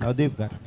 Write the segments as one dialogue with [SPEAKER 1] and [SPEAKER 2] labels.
[SPEAKER 1] Navdeep garu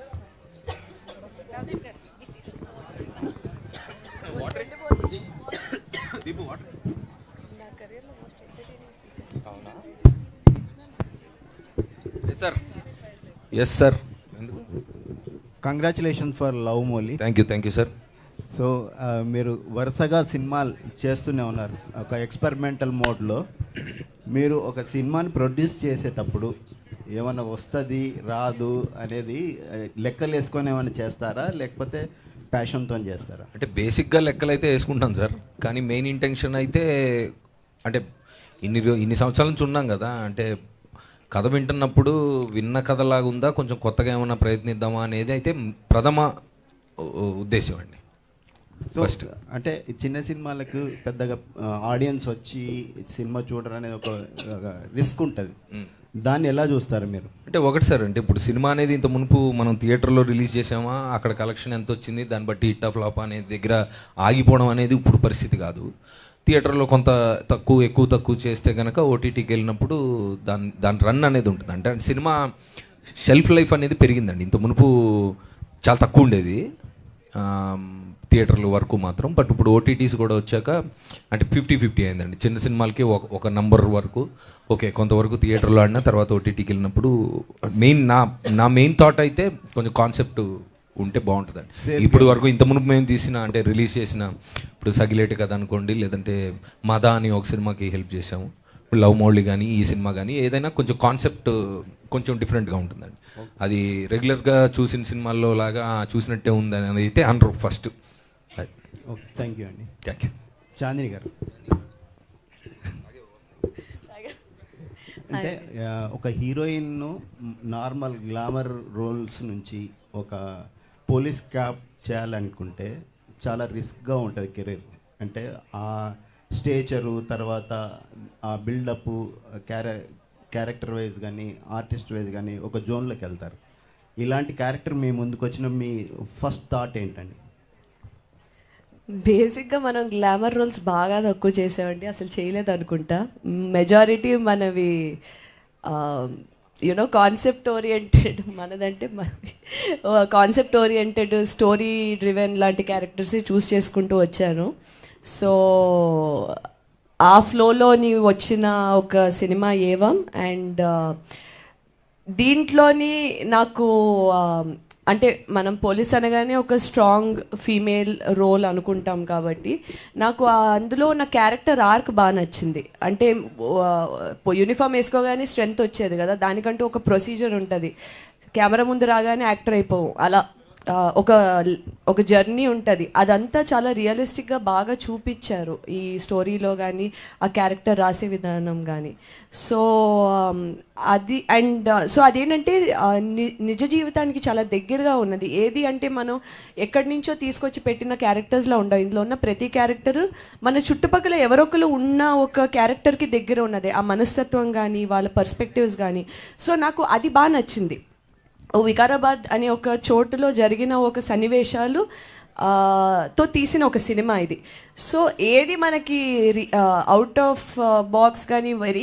[SPEAKER 2] yes sir yes sir
[SPEAKER 1] congratulation for Love Mouli
[SPEAKER 2] thank you thank you sir
[SPEAKER 1] so ఆ, మీరు వరుసగా సినిమాలు చేస్తూనే ఉన్నారు ఒక ఎక్స్పెరిమెంటల్ మోడ్లో మీరు ఒక సినిమాని ప్రొడ్యూస్ చేసేటప్పుడు ఏమైనా వస్తుంది రాదు అనేది ఆ, లెక్కలు వేసుకొని ఏమైనా చేస్తారా లేకపోతే ప్యాషన్తో చేస్తారా
[SPEAKER 2] అంటే బేసిక్గా లెక్కలు అయితే వేసుకుంటాం సార్ కానీ మెయిన్ ఇంటెన్షన్ అయితే అంటే ఇన్ని రో- ఇన్ని సంవత్సరాల నుంచి ఉన్నాం కదా అంటే కథ వింటున్నప్పుడు విన్న కథలాగా ఉందా కొంచెం కొత్తగా ఏమైనా ప్రయత్నిద్దామా అనేది అయితే ప్రథమ ఉ- ఉద్దేశం అండి
[SPEAKER 1] సో
[SPEAKER 2] ఫస్ట్
[SPEAKER 1] అంటే ఈ చిన్న సినిమాలకు పెద్దగా ఆడియన్స్ వచ్చి సినిమా చూడడం అనేది ఒక రిస్క్ ఉంటుంది దాన్ని ఎలా చూస్తారు మీరు
[SPEAKER 2] అంటే ఒకటి సార్ అంటే ఇప్పుడు సినిమా అనేది ఇంత మునుపు మనం థియేటర్లో రిలీజ్ చేసామా అక్కడ కలెక్షన్ ఎంత వచ్చింది దాన్ని బట్టి హిట్ ఆఫ్ ఫ్లాప్ అనేది దగ్గర ఆగిపోవడం అనేది ఇప్పుడు పరిస్థితి కాదు థియేటర్లో కొంత తక్కువ ఎక్కువ తక్కువ చేస్తే కనుక ఓటీటీకి వెళ్ళినప్పుడు దాని దాని రన్ అనేది ఉంటుంది అంటే సినిమా షెల్ఫ్ లైఫ్ అనేది పెరిగిందండి ఇంత మునుపు చాలా తక్కువ ఉండేది ఆమ్, థియేటర్ల వరకు మాత్రం బట్ ఇప్పుడు ఓటీటీస్ కూడా వచ్చాక అంటే ఫిఫ్టీ ఫిఫ్టీ అయిందండి చిన్న సినిమాలకి ఒక ఒక నంబర్ వరకు ఓకే కొంతవరకు థియేటర్లో ఆడినా తర్వాత ఓటీటీకి వెళ్ళినప్పుడు మెయిన్ నా నా మెయిన్ థాట్ అయితే కొంచెం కాన్సెప్ట్ ఉంటే బాగుంటుందండి ఇప్పుడు వరకు ఇంత మునుపు మేము తీసిన అంటే రిలీజ్ చేసిన ఇప్పుడు సగిలేటి కథ అనుకోండి లేదంటే మదా అని ఒక సినిమాకి హెల్ప్ చేసాము ఇప్పుడు లవ్ మౌళి కానీ ఈ సినిమా కానీ ఏదైనా కొంచెం కాన్సెప్ట్ కొంచెం డిఫరెంట్గా ఉంటుందండి అది రెగ్యులర్గా చూసిన సినిమాల్లో లాగా "ఆ, చూసినట్టే ఉందని అనేది అయితే అనరు ఫస్ట్
[SPEAKER 1] ఓకే థ్యాంక్ యూ అండి
[SPEAKER 2] థ్యాంక్ యూ
[SPEAKER 1] చాందిని గారు అంటే ఆ, ఒక హీరోయిన్ నార్మల్ గ్లామర్ రోల్స్ నుంచి ఒక పోలీస్ క్యాప్ చేయాలనుకుంటే చాలా రిస్క్గా ఉంటుంది కెరీర్ అంటే ఆ స్టేచరు తర్వాత ఆ బిల్డప్ క్యారె క్యారెక్టర్ వైజ్ కానీ ఆర్టిస్ట్ వైజ్ కానీ ఒక జోన్లోకి వెళ్తారు ఇలాంటి క్యారెక్టర్ మీ ముందుకు వచ్చిన మీ ఫస్ట్ థాట్ ఏంటండి
[SPEAKER 3] బేసిక్గా మనం గ్లామర్ రోల్స్ బాగా తక్కువ చేసామండి అసలు చేయలేదు అనుకుంటా మెజారిటీ మనవి యునో కాన్సెప్ట్ ఓరియంటెడ్ మనదంటే మనది కాన్సెప్ట్ ఓరియంటెడ్ స్టోరీ డ్రివెన్ లాంటి క్యారెక్టర్స్ చూస్ చేసుకుంటూ వచ్చాను సో ఆ ఫ్లోలోని వచ్చిన ఒక సినిమా ఏవం అండ్ దీంట్లోని నాకు ఆ, అంటే మనం పోలీస్ అనగానే ఒక స్ట్రాంగ్ ఫీమేల్ రోల్ అనుకుంటాం కాబట్టి నాకు ఆ అందులో ఉన్న క్యారెక్టర్ ఆర్క్ బాగా నచ్చింది అంటే యూనిఫామ్ వేసుకోగానే స్ట్రెంగ్త్ వచ్చేది కదా దానికంటూ ఒక ప్రొసీజర్ ఉంటుంది కెమెరా ముందు రాగానే యాక్టర్ అయిపోవు అలా ఆ, ఒక ఒక జర్నీ ఉంటుంది అదంతా చాలా రియలిస్టిక్గా బాగా చూపించారు ఈ స్టోరీలో కానీ ఆ క్యారెక్టర్ రాసే విధానం కానీ సో ఆమ్, అది అండ్ సో అదేంటంటే ఆ, ని- నిజ జీవితానికి చాలా దగ్గరగా ఉన్నది ఏది అంటే మనం ఎక్కడి నుంచో తీసుకొచ్చి పెట్టిన క్యారెక్టర్స్లో ఉండవు ఇందులో ఉన్న ప్రతి క్యారెక్టర్ మన చుట్టుపక్కల ఎవరొకరు ఉన్న ఒక క్యారెక్టర్కి దగ్గర ఉన్నది ఆ మనస్తత్వం కానీ వాళ్ళ పర్స్పెక్టివ్స్ కానీ సో నాకు అది బాగా నచ్చింది ఓ వికారాబాద్ అనే ఒక చోటులో జరిగిన ఒక సన్నివేశాలు ఆ, తో తీసిన ఒక సినిమా ఇది సో ఏది మనకి అవుట్ ఆఫ్ బాక్స్ కానీ వెరీ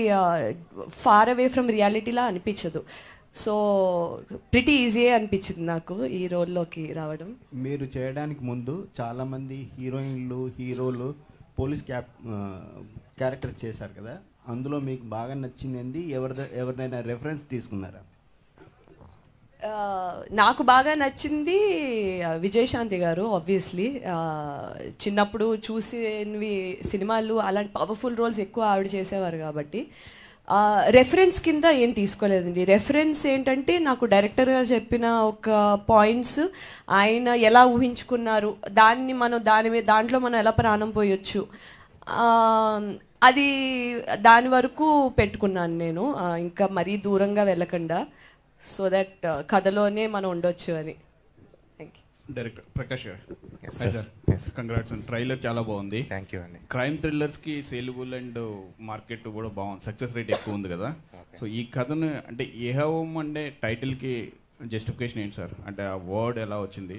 [SPEAKER 3] ఫార్ అవే ఫ్రమ్ రియాలిటీలా అనిపించదు సో ప్రిటీ ఈజీయే అనిపించింది నాకు ఈ రోల్లోకి రావడం
[SPEAKER 1] మీరు చేయడానికి ముందు చాలామంది హీరోయిన్లు హీరోలు పోలీస్ క్యాప్ క్యారెక్టర్ చేశారు కదా అందులో మీకు బాగా నచ్చింది ఎవరిద ఎవరిదైనా రెఫరెన్స్ తీసుకున్నారా
[SPEAKER 3] ఆ, నాకు బాగా నచ్చింది ఆ, విజయశాంతి గారు ఆబ్వియస్లీ చిన్నప్పుడు చూసినవి సినిమాలు అలాంటి పవర్ఫుల్ రోల్స్ ఎక్కువ ఆవిడ చేసేవారు కాబట్టి రెఫరెన్స్ కింద ఏం తీసుకోలేదండి రెఫరెన్స్ ఏంటంటే నాకు డైరెక్టర్ గారు చెప్పిన ఒక పాయింట్స్ ఆయన ఎలా ఊహించుకున్నారు దాన్ని మనం దాని మీద దాంట్లో మనం ఎలా ప్రాణం పోయొచ్చు ఆ, అది దాని వరకు పెట్టుకున్నాను నేను ఆ, ఇంకా మరీ దూరంగా వెళ్ళకుండా సో దట్ కథలోనే మనం ఉండొచ్చు అని thank you
[SPEAKER 4] director Prakash garu
[SPEAKER 5] Yes,
[SPEAKER 4] hi
[SPEAKER 5] sir.
[SPEAKER 4] Sir
[SPEAKER 5] Yes.
[SPEAKER 4] Congrats and trailer చాలా బాగుంది
[SPEAKER 5] థ్యాంక్ యూ అండి
[SPEAKER 4] క్రైమ్ థ్రిల్లర్స్ కి సేలబుల్ అండ్ మార్కెట్ కూడా బాగుంది సక్సెస్ రేట్ ఎక్కువ ఉంది కదా సో ఈ కథను అంటే ఏహవం అంటే టైటిల్ కి జస్టిఫికేషన్ ఏంటి సార్ అంటే ఆ వర్డ్ ఎలా వచ్చింది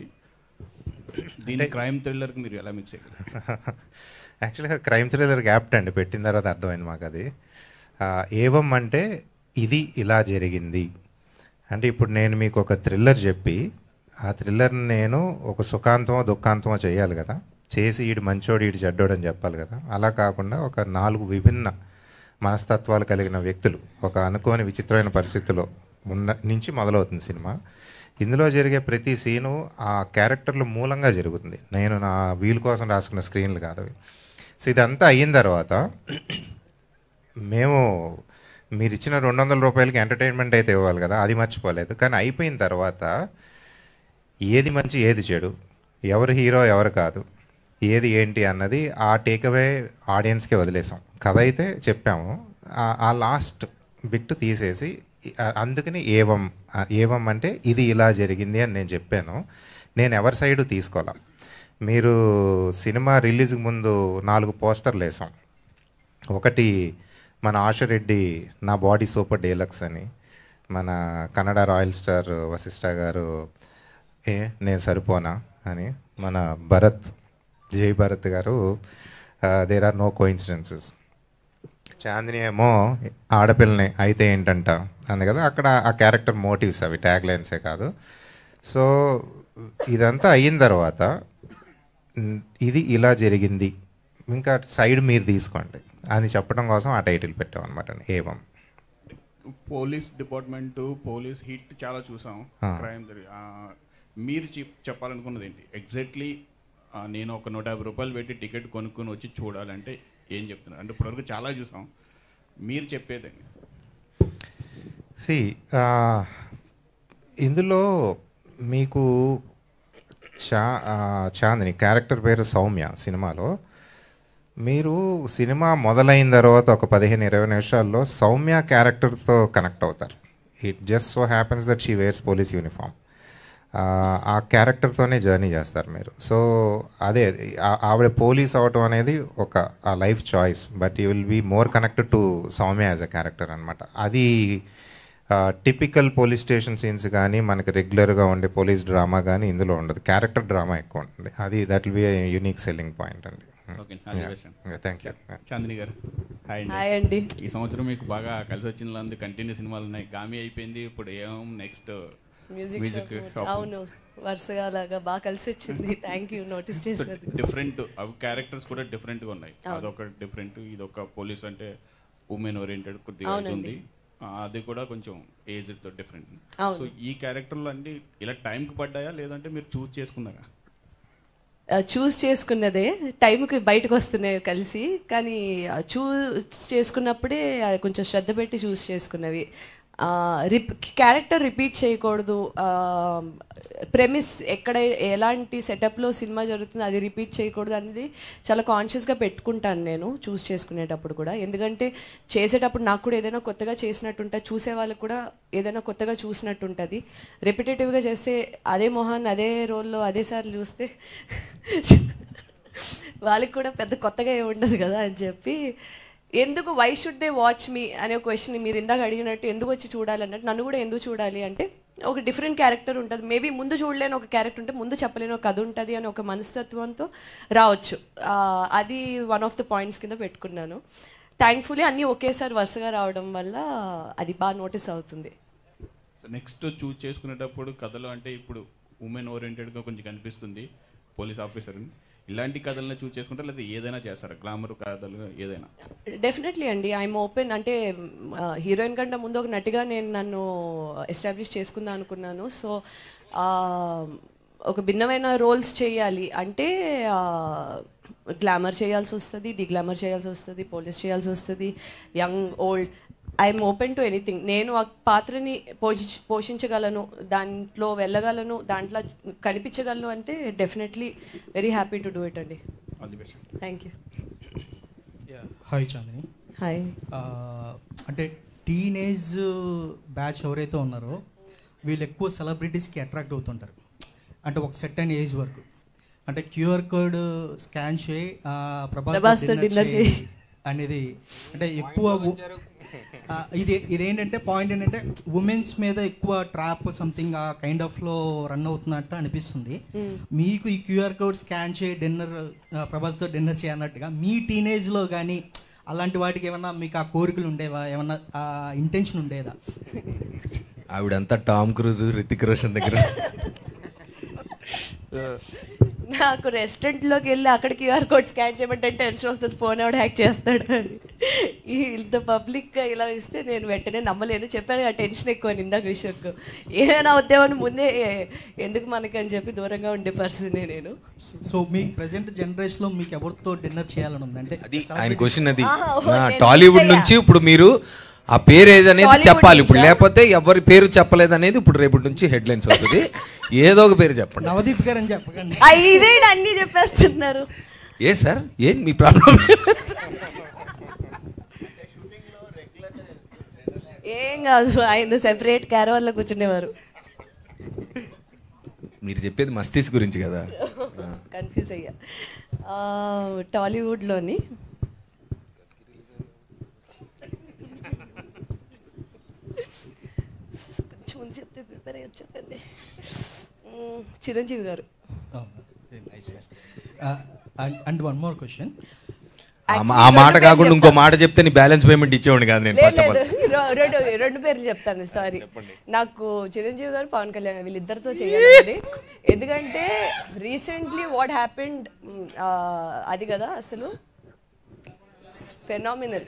[SPEAKER 4] దీని క్రైమ్ థ్రిల్లర్ కి మీరు ఎలా మిక్స్ అయ్యారు
[SPEAKER 5] యాక్చువల్గా క్రైమ్ థ్రిల్లర్ యాప్ట్ అండి పెట్టిన తర్వాత అర్థమైంది మాకు అది ఆ, ఏవం అంటే ఇది ఇలా జరిగింది అంటే ఇప్పుడు నేను మీకు ఒక థ్రిల్లర్ చెప్పి ఆ థ్రిల్లర్ని నేను ఒక సుఖాంతమో దుఃఖాంతమో చేయాలి కదా చేసి ఈడు మంచోడు ఈడు చెడ్డోడు అని చెప్పాలి కదా అలా కాకుండా ఒక నాలుగు విభిన్న మనస్తత్వాలు కలిగిన వ్యక్తులు ఒక అనుకోని విచిత్రమైన పరిస్థితిలో ఉన్న నుంచి మొదలవుతుంది సినిమా ఇందులో జరిగే ప్రతి సీను ఆ క్యారెక్టర్ల మూలంగా జరుగుతుంది నేను నా వీలు కోసం రాసుకున్న స్క్రీన్లు కాదు అవి సో ఇదంతా అయిన తర్వాత మేము మీరు ఇచ్చిన రెండు వందల రూపాయలకి ఎంటర్టైన్మెంట్ అయితే ఇవ్వాలి కదా అది మర్చిపోలేదు కానీ అయిపోయిన తర్వాత ఏది మంచి ఏది చెడు ఎవరు హీరో ఎవరు కాదు ఏది ఏంటి అన్నది ఆ టేక్అవే ఆడియన్స్కే వదిలేసాం కథ అయితే చెప్పాము ఆ- ఆ లాస్ట్ బిట్ తీసేసి ఆ- అందుకని ఏవం ఆ ఏవం అంటే ఇది ఇలా జరిగింది అని నేను చెప్పాను నేను ఎవరి సైడు తీసుకోవాలా మీరు సినిమా రిలీజ్కి ముందు నాలుగు పోస్టర్లు వేసాం ఒకటి మన ఆశరెడ్డి నా బాడీ సూపర్ డీలక్స్ అని మన కన్నడ రాయల్ స్టార్ వశిష్ఠ గారు ఏ నేను సరిపోనా అని మన Bharat Jai Bharat garu there are no coincidences Chandini ఏమో ఆడపిల్లని అయితే ఏంటంట అంది కదా అక్కడ ఆ క్యారెక్టర్ మోటివ్స్ అవి ట్యాగ్ లైన్సే కాదు సో ఇదంతా అయిన తర్వాత "ఉమ్, ఇది ఇలా జరిగింది ఇంకా సైడ్ మీరు తీసుకోండి అని చెప్పడం కోసం ఆ టైటిల్ పెట్టాం అనమాట Evam
[SPEAKER 4] police department police hit చాలా చూసాం
[SPEAKER 5] ఆ.
[SPEAKER 4] క్రైమ్ మీరు చెప్- చెప్పాలనుకున్నది ఏంటి ఎగ్జాక్ట్లీ నేను ఒక నూట యాభై రూపాయలు పెట్టి టికెట్ కొనుక్కొని వచ్చి చూడాలంటే ఏం చెప్తున్నారు అంటే ఇప్పటివరకు చాలా చూసాం మీరు చెప్పేదండి
[SPEAKER 5] సి ఇందులో మీకు చా ఆ, చాందిని క్యారెక్టర్ పేరు సౌమ్య సినిమాలో మీరు సినిమా మొదలైన తర్వాత ఒక పదిహేను ఇరవై నిమిషాల్లో సౌమ్య క్యారెక్టర్తో కనెక్ట్ అవుతారు it just so happens that she wears police uniform ఆ క్యారెక్టర్తోనే జర్నీ చేస్తారు మీరు సో అదే ఆ- ఆవిడ పోలీస్ అవటం అనేది ఒక ఆ life choice but you will be more connected to Soumya as a character అనమాట అది టిపికల్ పోలీస్ స్టేషన్ సీన్స్ కానీ మనకి రెగ్యులర్గా ఉండే పోలీస్ డ్రామా కానీ ఇందులో ఉండదు క్యారెక్టర్ డ్రామా ఎక్కువ ఉంటుంది అది that will be unique selling point అండి
[SPEAKER 4] Okay, all the best.
[SPEAKER 5] Thank you
[SPEAKER 4] Chandini garu hi అండి
[SPEAKER 3] హాయ్ అండి
[SPEAKER 4] ఈ సంవత్సరం మీకు బాగా కలిసి వచ్చిన కంటిన్యూ సినిమాలు ఉన్నాయి గామి అయిపోయింది ఇప్పుడు ఏం నెక్స్ట్
[SPEAKER 3] మ్యూజిక్
[SPEAKER 4] మ్యూజిక్
[SPEAKER 3] షాప్ అవును వరుసగా అలాగా బాగా కలిసి వచ్చింది థ్యాంక్ యూ నోటీస్ చేసినందుకు
[SPEAKER 4] డిఫరెంట్ అవి క్యారెక్టర్స్ కూడా డిఫరెంట్ గా ఉన్నాయి అదొక డిఫరెంట్ ఇదొక పోలీస్ అంటే ఉమెన్ ఓరియంటెడ్ కొద్దిగా ఇది
[SPEAKER 3] అవునండి.
[SPEAKER 4] ఉంది ఆ, అది కూడా కొంచెం ఏజ్ తో డిఫరెంట్
[SPEAKER 3] అవును.
[SPEAKER 4] సో ఈ క్యారెక్టర్లు అన్ని ఇలా టైం కి పడ్డాయా లేదంటే మీరు చూస్ చేసుకున్నారా
[SPEAKER 3] చూస్ చేసుకున్నదే టైంకి బయటకు వస్తున్నాయి కలిసి కానీ చూస్ చేసుకున్నప్పుడే ఆ, కొంచెం శ్రద్ధ పెట్టి చూస్ చేసుకున్నవి రిప్ క్యారెక్టర్ రిపీట్ చేయకూడదు ప్రెమిస్ ఎక్కడ ఎలాంటి సెటప్లో సినిమా జరుగుతుందో అది రిపీట్ చేయకూడదు అనేది చాలా కాన్షియస్గా పెట్టుకుంటాను నేను చూస్ చేసుకునేటప్పుడు కూడా ఎందుకంటే చేసేటప్పుడు నాకు కూడా ఏదైనా కొత్తగా చేసినట్టు ఉంటుంది చూసే వాళ్ళకి కూడా ఏదైనా కొత్తగా చూసినట్టు ఉంటుంది రిపిటేటివ్గా చేస్తే అదే మొహాన్ని అదే రోల్లో అదే సార్లు చూస్తే వాళ్ళకి కూడా పెద్ద కొత్తగా ఏమి ఉండదు కదా అని చెప్పి ఎందుకు why should they watch me అనే క్వశ్చన్ మీరు ఇందాక అడిగినట్టు ఎందుకు వచ్చి చూడాలి అన్నట్టు నన్ను కూడా ఎందుకు చూడాలి అంటే ఒక డిఫరెంట్ క్యారెక్టర్ ఉంటుంది మేబీ ముందు చూడలేని ఒక క్యారెక్టర్ ఉంటే ముందు చెప్పలేని ఒక కథ ఉంటుంది అని ఒక మనస్తత్వంతో రావచ్చు ఆ, అది వన్ ఆఫ్ ద పాయింట్స్ కింద పెట్టుకున్నాను థ్యాంక్ఫుల్లీ అన్నీ ఒకేసారి వరుసగా రావడం వల్ల అది బాగా నోటీస్ అవుతుంది
[SPEAKER 4] సో నెక్స్ట్ చూస్ చేసుకునేటప్పుడు కథలు అంటే ఇప్పుడు ఉమెన్ ఓరియంటెడ్గా కొంచెం కనిపిస్తుంది పోలీస్ ఆఫీసర్ ఇలాంటి కథలను చూస్ చేసుకుంటే లేదా ఏదైనా చేస్తారా గ్లామర్ కథలు ఏదైనా
[SPEAKER 3] డెఫినెట్లీ అండి ఐఎమ్ ఓపెన్ అంటే హీరోయిన్ కంటే ముందు ఒక నటిగా నేను నన్ను ఎస్టాబ్లిష్ చేసుకుందాం అనుకున్నాను సో ఒక భిన్నమైన రోల్స్ చేయాలి అంటే గ్లామర్ చేయాల్సి వస్తుంది డిగ్లామర్ చేయాల్సి వస్తుంది పోలీస్ చేయాల్సి వస్తుంది young old I'm open to anything నేను ఆ పాత్రని పోషి పోషించగలను దాంట్లో వెళ్ళగలను దాంట్లో కనిపించగలను అంటే definitely very happy to do it అండి
[SPEAKER 4] all the best
[SPEAKER 3] thank you
[SPEAKER 6] hi Chandini
[SPEAKER 3] hi
[SPEAKER 6] ఆ, అంటే టీనేజ్ బ్యాచ్ ఎవరైతే ఉన్నారో వీళ్ళు ఎక్కువ సెలబ్రిటీస్కి అట్రాక్ట్ అవుతుంటారు అంటే ఒక సెట్ అయిన ఏజ్ వరకు అంటే క్యూఆర్ కోడ్ స్కాన్ చేయి ఆ,
[SPEAKER 3] ప్రభాస్తో
[SPEAKER 6] ప్రభాస్తో
[SPEAKER 3] dinner
[SPEAKER 6] డిన్నర్
[SPEAKER 3] చేయి.
[SPEAKER 6] చేయి అనేది అంటే ఎక్కువ ఉ- ఆ, ఇది ఇదేంటంటే పాయింట్ ఏంటంటే ఉమెన్స్ మీద ఎక్కువ ట్రాప్ సంథింగ్ ఆ కైండ్ ఆఫ్లో రన్ అవుతున్నట్టు అనిపిస్తుంది మీకు ఈ క్యూఆర్ కోడ్ స్కాన్ చేయి డిన్నర్ ప్రభాస్తో డిన్నర్ చేయన్నట్టుగా మీ టీనేజ్లో కానీ అలాంటి వాటికి ఏమన్నా మీకు ఆ కోరికలు ఉండేవా ఏమన్నా ఆ ఇంటెన్షన్ ఉండేదా
[SPEAKER 2] ఆవిడంతా టామ్ క్రూజ్ రితిక్ రోషన్ దగ్గర
[SPEAKER 3] నాకు రెస్టారెంట్లోకి వెళ్ళి అక్కడ క్యూఆర్ కోడ్ స్కాన్ చేయమంటే టెన్షన్ వస్తుంది ఫోన్ ఎవడు హ్యాక్ చేస్తాడు అని ఈ ఇంత పబ్లిక్గా ఇలా ఇస్తే నేను వెంటనే నమ్మలేను చెప్పాను ఆ టెన్షన్ ఎక్కువ ఇందాక విషయంకు ఏమైనా అవుతామని ముందే ఎందుకు మనకి అని చెప్పి దూరంగా ఉండే పర్సనే నేను
[SPEAKER 6] సో మీ ప్రజెంట్ జనరేషన్లో మీకు ఎవరితో డిన్నర్ చేయాలని ఉంది అంటే
[SPEAKER 2] అది ఆయన క్వశ్చన్ అది
[SPEAKER 3] ఆహా, ఓ,
[SPEAKER 2] ఆ,
[SPEAKER 3] నేను
[SPEAKER 2] టాలీవుడ్
[SPEAKER 3] మిస్
[SPEAKER 2] నుంచి ఇప్పుడు మీరు ఆ పేరు ఏదనేది
[SPEAKER 3] టాలీవుడ్
[SPEAKER 2] చెప్పాలి ఇప్పుడు
[SPEAKER 3] నుంచా?
[SPEAKER 2] లేకపోతే ఎవరి పేరు చెప్పలేదు అనేది ఇప్పుడు రేపటి నుంచి హెడ్ లైన్స్ అవుతుంది ఏదో ఒక పేరు చెప్పండి
[SPEAKER 6] నవదీప్ గారు అని చెప్పకండి
[SPEAKER 3] ఆ, ఇదే అన్నీ చెప్పేస్తున్నారు
[SPEAKER 2] ఏ సార్ ఏం మీ ప్రాబ్లం
[SPEAKER 3] ఏం కాదు ఆయన సెపరేట్ క్యారవాన్లో కూర్చునేవారు
[SPEAKER 2] మీరు చెప్పేది మస్తీస్ గురించి కదా ఆ.
[SPEAKER 3] కన్ఫ్యూజ్ అయ్యా ఆ, టాలీవుడ్లోని కొంచెం ముందు చెప్తే ప్రిపేర్ అయ్యి వచ్చేదండి మ్మ్, చిరంజీవి గారు
[SPEAKER 6] అండ్ వన్ మోర్ క్వశ్చన్
[SPEAKER 2] ఆ మా- ఆ మాట కాకుండా ఇంకో మాట చెప్తే నీ బ్యాలెన్స్ పేమెంట్ ఇచ్చేవాడిని కాదు నేను
[SPEAKER 3] లేదు
[SPEAKER 2] ఫస్ట్ ఆఫ్ ఆల్
[SPEAKER 3] లేదు రె- రెండు రెండు పేర్లు చెప్తాను సారీ నాకు చిరంజీవి గారు పవన్ కళ్యాణ్ వీళ్ళిద్దరితో చేయాలి ఎందుకంటే రీసెంట్లీ వాట్ హ్యాపెండ్ అది కదా అసలు phenomenal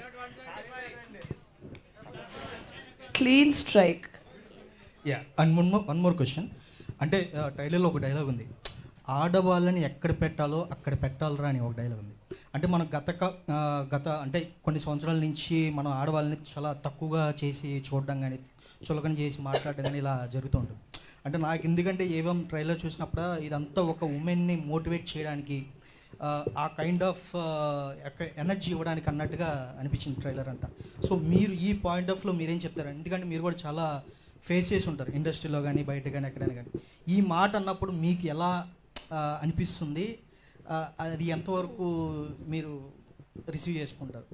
[SPEAKER 3] clean strike
[SPEAKER 6] yeah and one more one more question అంటే టైలర్లో ఒక డైలాగ్ ఉంది ఆడవాళ్ళని ఎక్కడ పెట్టాలో అక్కడ పెట్టాలరా అని ఒక డైలాగ్ ఉంది అంటే మనం గత క- ఆ, గత అంటే కొన్ని సంవత్సరాల నుంచి మనం ఆడవాళ్ళని చాలా తక్కువగా చేసి చూడడం కానీ చులకన చేసి మాట్లాడడం కానీ ఇలా జరుగుతూ ఉంటుంది అంటే నాకు ఎందుకంటే ఏవం ట్రైలర్ చూసినప్పుడు ఇదంతా ఒక ఉమెన్ని మోటివేట్ చేయడానికి ఆ, ఆ కైండ్ ఆఫ్ ఎనర్జీ ఇవ్వడానికి అన్నట్టుగా అనిపించింది ట్రైలర్ అంతా సో మీరు ఈ పాయింట్ ఆఫ్లో మీరేం చెప్తారు ఎందుకంటే మీరు కూడా చాలా ఫేస్ చేసి ఉంటారు ఇండస్ట్రీలో కానీ బయట కానీ ఎక్కడైనా కానీ ఈ మాట అన్నప్పుడు మీకు ఎలా ఆ, అనిపిస్తుంది ఆ, అది ఎంతవరకు మీరు రిసీవ్ చేసుకుంటారు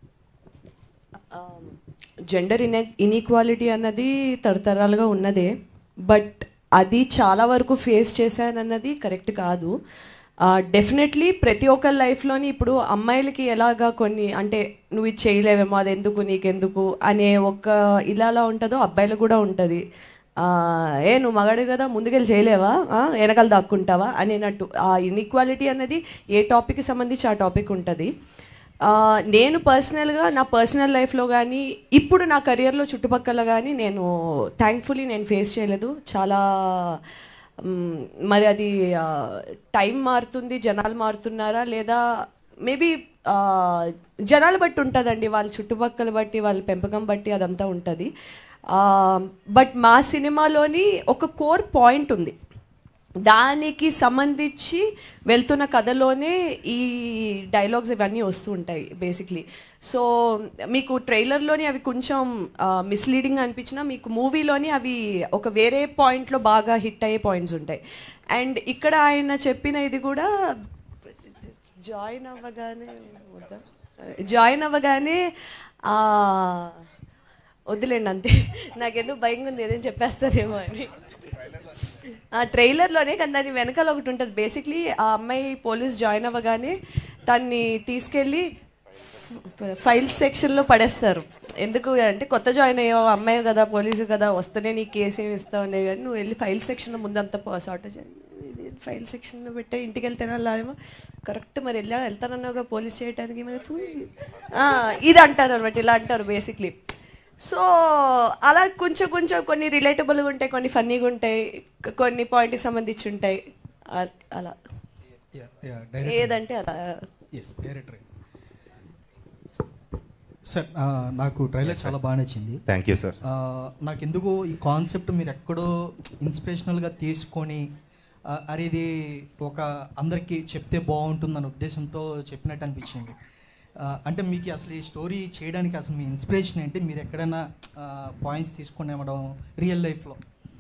[SPEAKER 3] జెండర్ ఇన్ ఇన్ఈక్వాలిటీ అన్నది తరతరాలుగా ఉన్నదే బట్ అది చాలా వరకు ఫేస్ చేశానన్నది కరెక్ట్ కాదు డెఫినెట్లీ ప్రతి ఒక్కరి లైఫ్లోని ఇప్పుడు అమ్మాయిలకి ఎలాగా కొన్ని అంటే నువ్వు ఇది చేయలేవేమో అది ఎందుకు నీకెందుకు అనే ఒక ఇలా ఎలా ఉంటుందో అబ్బాయిలకు కూడా ఉంటుంది ఏ నువ్వు మగాడు కదా ముందుకెళ్ళి చేయలేవా ఆ, వెనకాల దాక్కుంటావా అనేనట్టు ఆ ఇన్ఈక్వాలిటీ అనేది ఏ టాపిక్కి సంబంధించి ఆ టాపిక్ ఉంటుంది ఆ, నేను పర్సనల్గా నా పర్సనల్ లైఫ్లో కానీ ఇప్పుడు నా కెరియర్లో చుట్టుపక్కల కానీ నేను థ్యాంక్ఫుల్లీ నేను ఫేస్ చేయలేదు చాలా మ్, మరి అది టైం మారుతుంది జనాలు మారుతున్నారా లేదా మేబీ జనాలు బట్టి ఉంటుందండి వాళ్ళ చుట్టుపక్కల బట్టి వాళ్ళ పెంపకం బట్టి అదంతా ఉంటుంది బట్ మా సినిమాలోని ఒక కోర్ పాయింట్ ఉంది దానికి సంబంధించి వెళ్తున్న కథలోనే ఈ డైలాగ్స్ ఇవన్నీ వస్తూ ఉంటాయి బేసిక్లీ సో మీకు ట్రైలర్లోని అవి కొంచెం మిస్లీడింగ్ అనిపించినా మీకు మూవీలోని అవి ఒక వేరే పాయింట్లో బాగా హిట్ అయ్యే పాయింట్స్ ఉంటాయి అండ్ ఇక్కడ ఆయన చెప్పిన ఇది కూడా జాయిన్ అవ్వగానే వద్దా? జాయిన్ అవ్వగానే ఆ, వద్దులేండి అంతే నాకెందుకు భయంగా ఉంది ఏదైనా చెప్పేస్తారేమో అని ఆ ట్రైలర్లోనే కానీ దాని వెనకాల ఒకటి ఉంటుంది బేసిక్లీ ఆ అమ్మాయి పోలీస్ జాయిన్ అవ్వగానే దాన్ని తీసుకెళ్ళి ఫైల్ సెక్షన్లో పడేస్తారు ఎందుకు అంటే కొత్త జాయిన్ అయ్యో అమ్మాయి కదా పోలీసు కదా వస్తూనే నీ కేసు ఏమి ఇస్తావులే కానీ నువ్వు వెళ్ళి ఫైల్ సెక్షన్లో ముందంతా సార్ట్ ఇది ఫైల్ సెక్షన్లో పెట్టే ఇంటికి వెళ్తే వెళ్ళాలేమో కరెక్ట్ మరి వెళ్ళా వెళ్తానన్నావుగా పోలీస్ చేయడానికి మరి పో- ఆ, ఇది అంటారు అనమాట ఇలా అంటారు బేసిక్లీ సో అలా కొంచెం కొంచెం కొన్ని రిలేటబుల్గా ఉంటాయి కొన్ని ఫన్నీగా ఉంటాయి కొన్ని పాయింట్కి సంబంధించి ఉంటాయి అ- అలా ఏదంటే అలా
[SPEAKER 6] ఎస్ డైరెక్టర్ సార్ నాకు ట్రైలర్ చాలా బాగా నచ్చింది
[SPEAKER 5] థ్యాంక్ యూ సార్
[SPEAKER 6] ఆ, నాకు ఎందుకో ఈ కాన్సెప్ట్ మీరు ఎక్కడో ఇన్స్పిరేషనల్గా తీసుకొని ఆ, అరే ఇది ఒక అందరికీ చెప్తే బాగుంటుందన్న ఉద్దేశంతో చెప్పినట్టు అనిపించింది ఆ, అంటే మీకు అసలు ఈ స్టోరీ చేయడానికి అసలు మీ ఇన్స్పిరేషన్ ఏంటి మీరు ఎక్కడైనా పాయింట్స్ తీసుకొని ఇవ్వడం రియల్ లైఫ్లో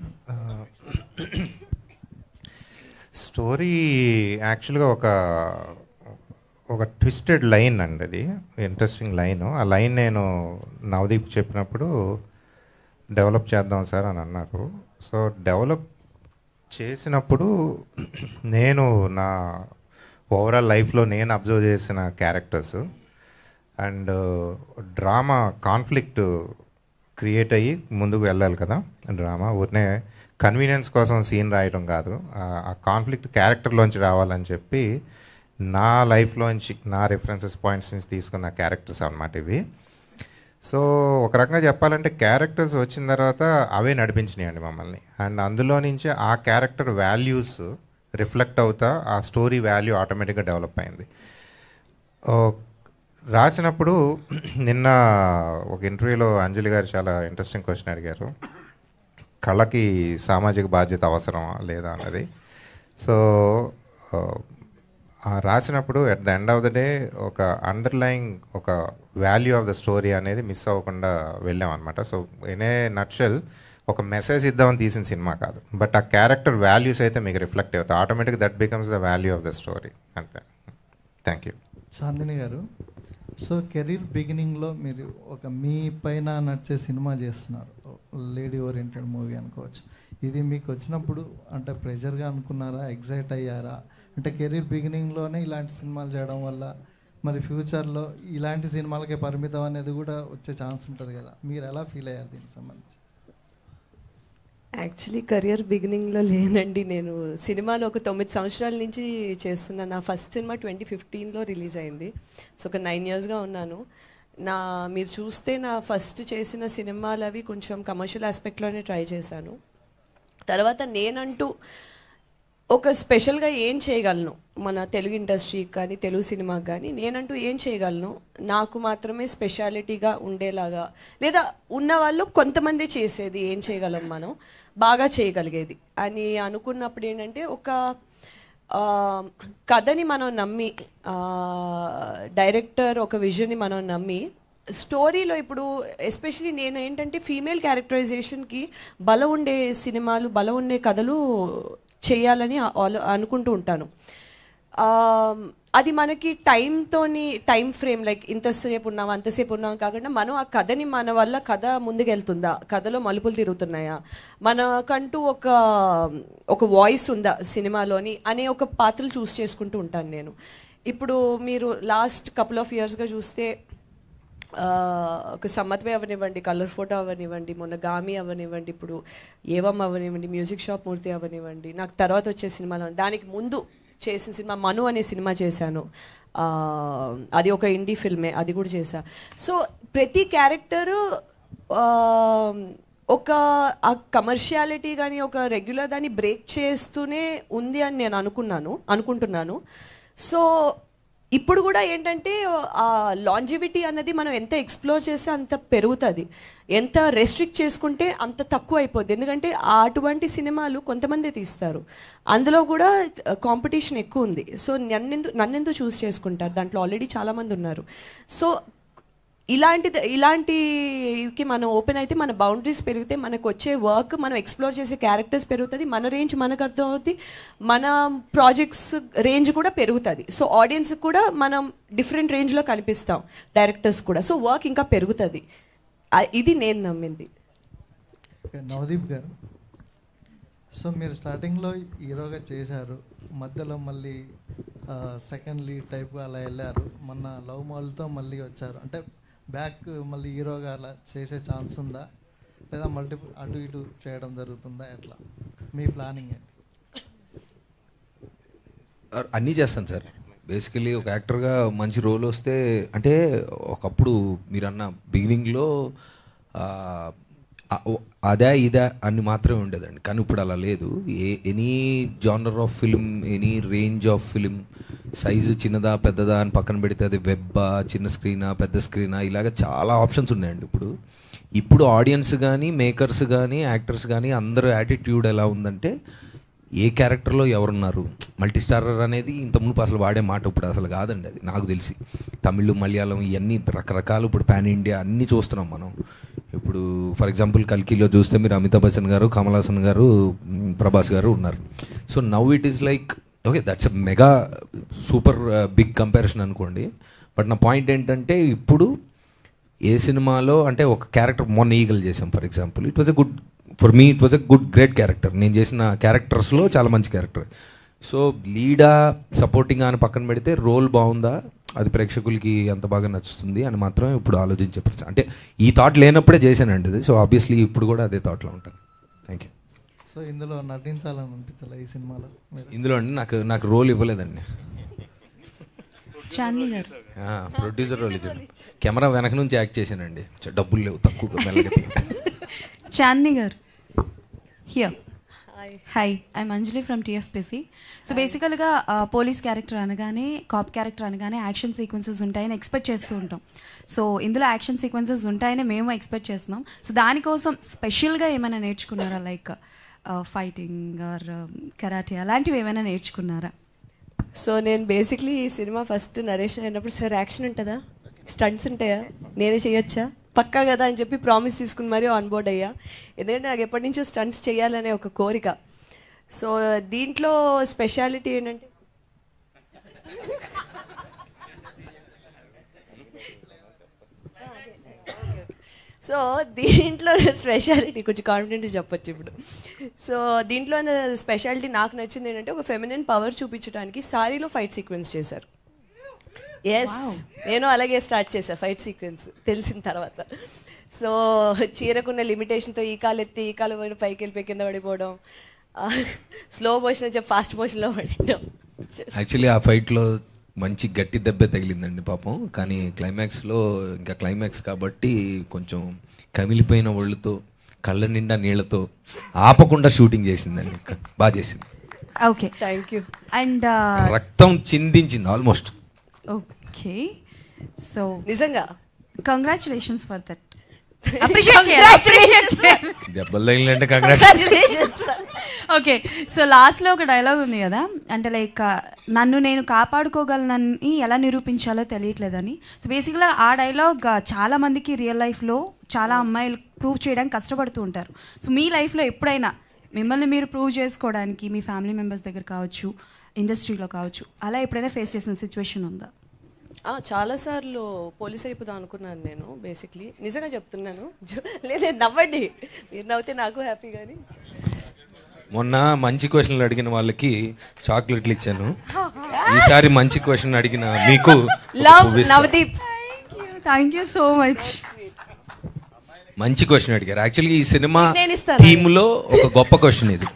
[SPEAKER 5] స్టోరీ యాక్చువల్గా ఒక ఒక ట్విస్టెడ్ లైన్ అండి అది ఇంట్రెస్టింగ్ లైన్ ఆ లైన్ నేను నవదీప్ చెప్పినప్పుడు డెవలప్ చేద్దాం సార్ అని అన్నారు సో డెవలప్ చేసినప్పుడు నేను నా ఓవరాల్ లైఫ్లో నేను అబ్జర్వ్ చేసిన characters and drama conflict create అయ్యి ముందుకు వెళ్ళాలి కదా డ్రామా ఊరినే కన్వీనియన్స్ కోసం సీన్ రాయడం కాదు ఆ- ఆ కాన్ఫ్లిక్ట్ క్యారెక్టర్లోంచి రావాలని చెప్పి నా లైఫ్లోంచి నా రిఫరెన్సెస్ పాయింట్స్ నుంచి తీసుకున్న క్యారెక్టర్స్ అన్నమాట ఇవి సో ఒక రకంగా చెప్పాలంటే క్యారెక్టర్స్ వచ్చిన తర్వాత అవే నడిపించినాయండి మమ్మల్ని అండ్ అందులో నుంచి ఆ క్యారెక్టర్ వాల్యూస్ రిఫ్లెక్ట్ అవుతా ఆ స్టోరీ వాల్యూ ఆటోమేటిక్గా డెవలప్ అయింది ఓ, రాసినప్పుడు నిన్న ఒక ఇంటర్వ్యూలో అంజలి గారు చాలా ఇంట్రెస్టింగ్ క్వశ్చన్ అడిగారు కళకి సామాజిక బాధ్యత అవసరమా లేదా అన్నది సో ఆ, ఆ రాసినప్పుడు at the end of the day ఒక అండర్లయింగ్ ఒక వాల్యూ ఆఫ్ ద స్టోరీ అనేది మిస్ అవ్వకుండా వెళ్ళాం అనమాట సో ఎనే నట్షెల్ ఒక మెసేజ్ ఇద్దామని తీసిన సినిమా కాదు బట్ ఆ క్యారెక్టర్ వాల్యూస్ అయితే మీకు రిఫ్లెక్ట్ అవుతాయి automatic that becomes the value of the story అంతే థ్యాంక్ యూ
[SPEAKER 7] చాందిని గారు సో కెరీర్ బిగినింగ్లో మీరు ఒక మీ పైన నడిచే సినిమా చేస్తున్నారు లేడీ ఓరియంటెడ్ మూవీ అనుకోవచ్చు ఇది మీకు వచ్చినప్పుడు అంటే ప్రెషర్గా అనుకున్నారా ఎగ్జైట్ అయ్యారా అంటే కెరీర్ బిగినింగ్లోనే ఇలాంటి సినిమాలు చేయడం వల్ల మరి ఫ్యూచర్లో ఇలాంటి సినిమాలకే పరిమితం అనేది కూడా వచ్చే ఛాన్స్ ఉంటుంది కదా మీరు ఎలా ఫీల్ అయ్యారు దీనికి సంబంధించి
[SPEAKER 3] యాక్చువల్లీ కెరియర్ బిగినింగ్లో లేనండి నేను సినిమాలో ఒక తొమ్మిది సంవత్సరాల నుంచి చేస్తున్నా నా ఫస్ట్ సినిమా ట్వంటీ ఫిఫ్టీన్లో రిలీజ్ అయింది సో ఒక నైన్ ఇయర్స్గా ఉన్నాను నా మీరు చూస్తే నా ఫస్ట్ చేసిన సినిమాలు అవి కొంచెం కమర్షియల్ ఆస్పెక్ట్లోనే ట్రై చేశాను తర్వాత నేనంటూ ఒక స్పెషల్గా ఏం చేయగలను మన తెలుగు ఇండస్ట్రీకి కానీ తెలుగు సినిమాకి కానీ నేనంటూ ఏం చేయగలను నాకు మాత్రమే స్పెషాలిటీగా ఉండేలాగా లేదా ఉన్న వాళ్ళు కొంతమంది చేసేది ఏం చేయగలం మనం బాగా చేయగలిగేది అని అనుకున్నప్పుడు ఏంటంటే ఒక ఆ, కథని మనం నమ్మి ఆ, డైరెక్టర్ ఒక విజన్ని మనం నమ్మి స్టోరీలో ఇప్పుడు ఎస్పెషలీ నేను ఏంటంటే ఫీమేల్ క్యారెక్టరైజేషన్కి బలం ఉండే సినిమాలు బలం ఉండే కథలు చేయాలని ఆలో- అనుకుంటూ ఉంటాను ఆ, అది మనకి టైంతోని టైం ఫ్రేమ్ లైక్ ఇంతసేపు ఉన్నాం అంతసేపు ఉన్నాం కాకుండా మనం ఆ కథని మన వల్ల కథ ముందుకెళ్తుందా కథలో మలుపులు తిరుగుతున్నాయా మనకంటూ ఒక ఒక వాయిస్ ఉందా సినిమాలోని అనే ఒక పాత్రలు చూస్ చేసుకుంటూ ఉంటాను నేను ఇప్పుడు మీరు లాస్ట్ కపుల్ ఆఫ్ ఇయర్స్గా చూస్తే ఆ, ఒక సమ్మత్వే అవనివ్వండి కలర్ ఫోటో అవనివ్వండి మొన్న గామి అవనివ్వండి ఇప్పుడు ఏవం అవనివ్వండి మ్యూజిక్ షాప్ మూర్తి అవనివ్వండి నాకు తర్వాత వచ్చే సినిమాలు దానికి ముందు చేసిన సినిమా మను అనే సినిమా చేశాను ఆ, అది ఒక ఇండీ ఫిల్మే అది కూడా చేశా సో ప్రతి క్యారెక్టరు ఒక ఆ కమర్షియాలిటీ కానీ ఒక రెగ్యులర్ దాన్ని బ్రేక్ చేస్తూనే ఉంది అని నేను అనుకున్నాను అనుకుంటున్నాను సో ఇప్పుడు కూడా ఏంటంటే ఆ లాంజివిటీ అన్నది మనం ఎంత ఎక్స్ప్లోర్ చేస్తే అంత పెరుగుతుంది ఎంత రెస్ట్రిక్ట్ చేసుకుంటే అంత తక్కువ అయిపోద్ది ఎందుకంటే ఆ అటువంటి సినిమాలు కొంతమంది తీస్తారు అందులో కూడా కాంపిటీషన్ ఎక్కువ ఉంది సో నన్నెందు నన్నెందుకు చూస్ చేసుకుంటారు దాంట్లో ఆల్రెడీ చాలామంది ఉన్నారు సో ఇలాంటి ఇలాంటికి మనం ఓపెన్ అయితే మన బౌండరీస్ పెరిగితే మనకు వచ్చే వర్క్ మనం ఎక్స్ప్లోర్ చేసే క్యారెక్టర్స్ పెరుగుతుంది మన రేంజ్ మనకు అర్థం అవుతుంది మన ప్రాజెక్ట్స్ రేంజ్ కూడా పెరుగుతుంది సో ఆడియన్స్ కూడా మనం డిఫరెంట్ రేంజ్లో కనిపిస్తాం డైరెక్టర్స్ కూడా సో వర్క్ ఇంకా పెరుగుతుంది ఆ- ఇది నేను నమ్మింది
[SPEAKER 7] ఓకే, నవదీప్ గారు సో మీరు స్టార్టింగ్లో హీరోగా చేశారు మధ్యలో మళ్ళీ సెకండ్ లీడ్ టైప్ అలా వెళ్ళారు మొన్న లవ్ మాల్తో మళ్ళీ వచ్చారు అంటే బ్యాక్ మళ్ళీ హీరోగా అలా చేసే ఛాన్స్ ఉందా లేదా మల్టిపుల్ అటు ఇటు చేయడం జరుగుతుందా ఎట్లా మీ ప్లానింగ్ ఏంటి
[SPEAKER 2] అన్నీ చేస్తాను సార్ బేసికలీ ఒక యాక్టర్గా మంచి రోల్ వస్తే అంటే ఒకప్పుడు మీరన్న బిగినింగ్లో అదే ఇదే అని మాత్రమే ఉండేదండి కానీ ఇప్పుడు అలా లేదు a any genre of film any range of film size చిన్నదా పెద్దదా అని పక్కన పెడితే అది వెబ్బా చిన్న స్క్రీనా పెద్ద స్క్రీనా ఇలాగ చాలా ఆప్షన్స్ ఉన్నాయండి ఇప్పుడు ఇప్పుడు ఆడియన్స్ కానీ మేకర్స్ కానీ యాక్టర్స్ కానీ అందరూ యాటిట్యూడ్ ఎలా ఉందంటే ఏ క్యారెక్టర్లో ఎవరున్నారు మల్టీ స్టారర్ అనేది ఇంత మునుపు అసలు వాడే మాట ఇప్పుడు అసలు కాదండి అది నాకు తెలిసి తమిళ్ మలయాళం ఇవన్నీ రకరకాలు ఇప్పుడు పాన్ ఇండియా అన్నీ చూస్తున్నాం మనం ఇప్పుడు ఫర్ ఎగ్జాంపుల్ కల్కిలో చూస్తే మీరు అమితాబ్ బచ్చన్ గారు కమల్ హాసన్ గారు మ్, ప్రభాస్ గారు ఉన్నారు so now it is like okay that's mega super big comparison అనుకోండి బట్ నా పాయింట్ ఏంటంటే ఇప్పుడు ఏ సినిమాలో అంటే ఒక క్యారెక్టర్ మొన్న ఈగల్ చేసాం for example it was a good for me it was a good great character నేను చేసిన క్యారెక్టర్స్లో చాలా మంచి క్యారెక్టర్ సో లీడా సపోర్టింగ్ అని పక్కన పెడితే రోల్ బాగుందా అది ప్రేక్షకులకి ఎంత బాగా నచ్చుతుంది అని మాత్రం ఇప్పుడు ఆలోచించే పరిస్థితి అంటే ఈ థాట్ లేనప్పుడే చేశానండి అది సో ఆబ్వియస్లీ ఇప్పుడు కూడా అదే థాట్లో ఉంటాను థ్యాంక్ యూ
[SPEAKER 7] సో ఇందులో నటించాలని అనిపించాలి ఈ సినిమాలో మీరు
[SPEAKER 2] ఇందులో అండి నాకు నాకు రోల్ ఇవ్వలేదండి
[SPEAKER 8] చాందీ గారు
[SPEAKER 2] ప్రొడ్యూసర్ రోల్ ఇచ్చాను కెమెరా వెనక నుంచి యాక్ట్ చేశానండి చ- డబ్బులు లేవు తక్కువ మెల్లగా తీ.
[SPEAKER 8] చాందీ గారు here hi I'm Anjali from TFPC so బేసికల్గా పోలీస్ క్యారెక్టర్ అనగానే కాప్ క్యారెక్టర్ అనగానే యాక్షన్ సీక్వెన్సెస్ ఉంటాయని ఎక్స్పెక్ట్ చేస్తూ ఉంటాం సో ఇందులో యాక్షన్ సీక్వెన్సెస్ ఉంటాయని మేము ఎక్స్పెక్ట్ చేస్తున్నాం సో దానికోసం స్పెషల్గా ఏమైనా నేర్చుకున్నారా లైక్ ఫైటింగ్ ఆర్ కరాటే అలాంటివి ఏమైనా నేర్చుకున్నారా
[SPEAKER 3] సో నేను బేసిక్లీ ఈ సినిమా ఫస్ట్ నరేషన్ అయినప్పుడు సార్ యాక్షన్ ఉంటుందా స్టంట్స్ ఉంటాయా నేనే చేయొచ్చా పక్కా కదా అని చెప్పి ప్రామిస్ తీసుకుని మరీ ఆన్ బోర్డ్ అయ్యా ఎందుకంటే నాకు ఎప్పటి నుంచో స్టంట్స్ చేయాలనే ఒక కోరిక సో దీంట్లో స్పెషాలిటీ ఏంటంటే సో దీంట్లో స్పెషాలిటీ కొంచెం కాన్ఫిడెంట్ చెప్పొచ్చు ఇప్పుడు సో దీంట్లో స్పెషాలిటీ నాకు నచ్చింది ఏంటంటే ఒక ఫెమినిన్ పవర్ చూపించడానికి సారీలో ఫైట్ సీక్వెన్స్ చేశారు ఎస్ నేను అలాగే స్టార్ట్ చేశాను ఫైట్ సీక్వెన్స్ తెలిసిన తర్వాత సో చీరకున్న లిమిటేషన్తో ఈ కాలు ఎత్తి ఈ కాలు పడి పైకి వెళ్ళిపోయి కింద పడిపోవడం స్లో మోషన్ చెప్పి ఫాస్ట్ మోషన్లో పడడం
[SPEAKER 2] యాక్చువల్లీ ఆ ఫైట్లో మంచి గట్టి దెబ్బే తగిలిందండి పాపం కానీ క్లైమాక్స్లో ఇంకా క్లైమాక్స్ కాబట్టి కొంచెం కమిలిపోయిన ఒళ్ళుతో కళ్ళ నిండా నీళ్లతో ఆపకుండా షూటింగ్ చేసిందండి క- బాగా చేసింది
[SPEAKER 8] ఓకే
[SPEAKER 3] థ్యాంక్ యూ
[SPEAKER 8] అండ్
[SPEAKER 2] రక్తం చిందించింది ఆల్మోస్ట్
[SPEAKER 8] ఓకే సో
[SPEAKER 3] నిజంగా
[SPEAKER 8] కంగ్రాచులేషన్స్ ఫర్ దట్ అప్రిషియేట్ చేయాలి appreciate చేయాలి
[SPEAKER 2] దెబ్బలు తగిలినంటే కంగ్రాట్స్
[SPEAKER 3] Congratulations.
[SPEAKER 8] ఓకే సో లాస్ట్లో ఒక డైలాగ్ ఉంది కదా అంటే లైక్ నన్ను నేను కాపాడుకోగలనని ఎలా నిరూపించాలో తెలియట్లేదని సో బేసిక్గా ఆ డైలాగ్ చాలా మందికి రియల్ లైఫ్లో చాలా అమ్మాయిలు ప్రూవ్ చేయడానికి కష్టపడుతూ ఉంటారు సో మీ లైఫ్లో ఎప్పుడైనా మిమ్మల్ని మీరు ప్రూవ్ చేసుకోవడానికి మీ ఫ్యామిలీ మెంబర్స్ దగ్గర కావచ్చు ఇండస్ట్రీలో కావచ్చు అలా ఎప్పుడైనా ఫేస్ చేసిన సిచ్యువేషన్ ఉందా
[SPEAKER 3] ఆ, చాలాసార్లు పోలీస్ అయిపోదాం అనుకున్నాను నేను బేసిక్లీ నిజంగా చెప్తున్నాను జో- లేదు నవ్వండి మీరు నవ్వితే నాకు హ్యాపీ కానీ
[SPEAKER 2] మొన్న మంచి క్వశ్చన్లు అడిగిన వాళ్ళకి చాక్లెట్లు ఇచ్చాను ఈసారి మంచి క్వశ్చన్ అడిగిన మీకు ఒక
[SPEAKER 3] లవ్
[SPEAKER 2] పువ్వు ఇస్తా.
[SPEAKER 3] Navdeep
[SPEAKER 8] thank you so much
[SPEAKER 2] మంచి క్వశ్చన్ అడిగారు యాక్చువల్లీ ఈ సినిమా
[SPEAKER 3] నేను ఇస్తాను.
[SPEAKER 2] థీమ్ లో ఒక గొప్ప క్వశ్చన్ ఇది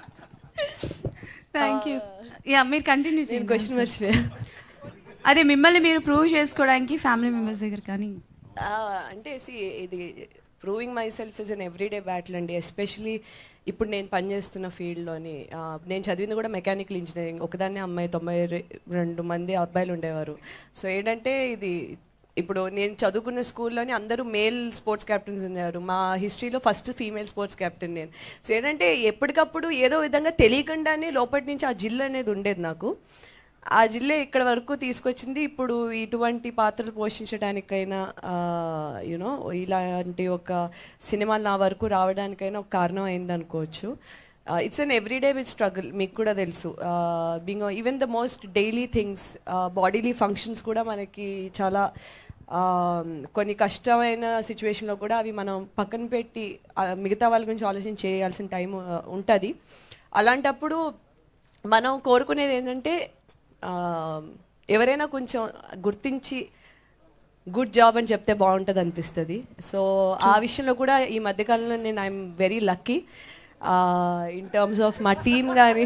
[SPEAKER 8] థ్యాంక్ యూ యా మీరు కంటిన్యూ
[SPEAKER 3] నేను
[SPEAKER 8] చేయండి
[SPEAKER 3] క్వశ్చన్ మర్చిపోయా
[SPEAKER 8] అదే మిమ్మల్ని మీరు ప్రూవ్ చేసుకోవడానికి ఫ్యామిలీ మెంబర్స్ దగ్గర కానీ
[SPEAKER 3] ఆ, అంటే సి ఇది proving myself is an everyday battle అండి ఎస్పెషలీ ఇప్పుడు నేను పనిచేస్తున్న ఫీల్డ్లోని నేను చదివింది కూడా మెకానికల్ ఇంజనీరింగ్ ఒకదాన్నే అమ్మాయి తొంభై రె- రెండు మంది అబ్బాయిలు ఉండేవారు సో ఏంటంటే ఇది ఇప్పుడు నేను చదువుకున్న స్కూల్లోని అందరూ మేల్ స్పోర్ట్స్ క్యాప్టెన్స్ ఉండేవారు మా హిస్టరీలో ఫస్ట్ ఫీమేల్ స్పోర్ట్స్ క్యాప్టెన్ నేను సో ఏంటంటే ఎప్పటికప్పుడు ఏదో విధంగా తెలియకుండానే లోపటి నుంచి ఆ జిల్లు అనేది ఉండేది నాకు ఆ జిల్లా ఇక్కడ వరకు తీసుకొచ్చింది ఇప్పుడు ఇటువంటి పాత్రలు పోషించడానికైనా యూనో ఇలాంటి ఒక సినిమాలు నా వరకు రావడానికైనా ఒక కారణం అయింది అనుకోవచ్చు it's an everyday with struggle మీకు కూడా తెలుసు being even the most daily things bodily functions కూడా మనకి చాలా ఆ, కొన్ని కష్టమైన సిచ్యువేషన్లో కూడా అవి మనం పక్కన పెట్టి ఆ, మిగతా వాళ్ళ గురించి ఆలోచన చేయాల్సిన టైం ఉంటుంది అలాంటప్పుడు మనం కోరుకునేది ఏంటంటే ఆ, ఎవరైనా కొంచెం గుర్తించి గుడ్ జాబ్ అని చెప్తే బాగుంటుంది అనిపిస్తుంది సో ఆ విషయంలో కూడా ఈ మధ్యకాలంలో నేను I'm very lucky in terms of మా టీమ్ కానీ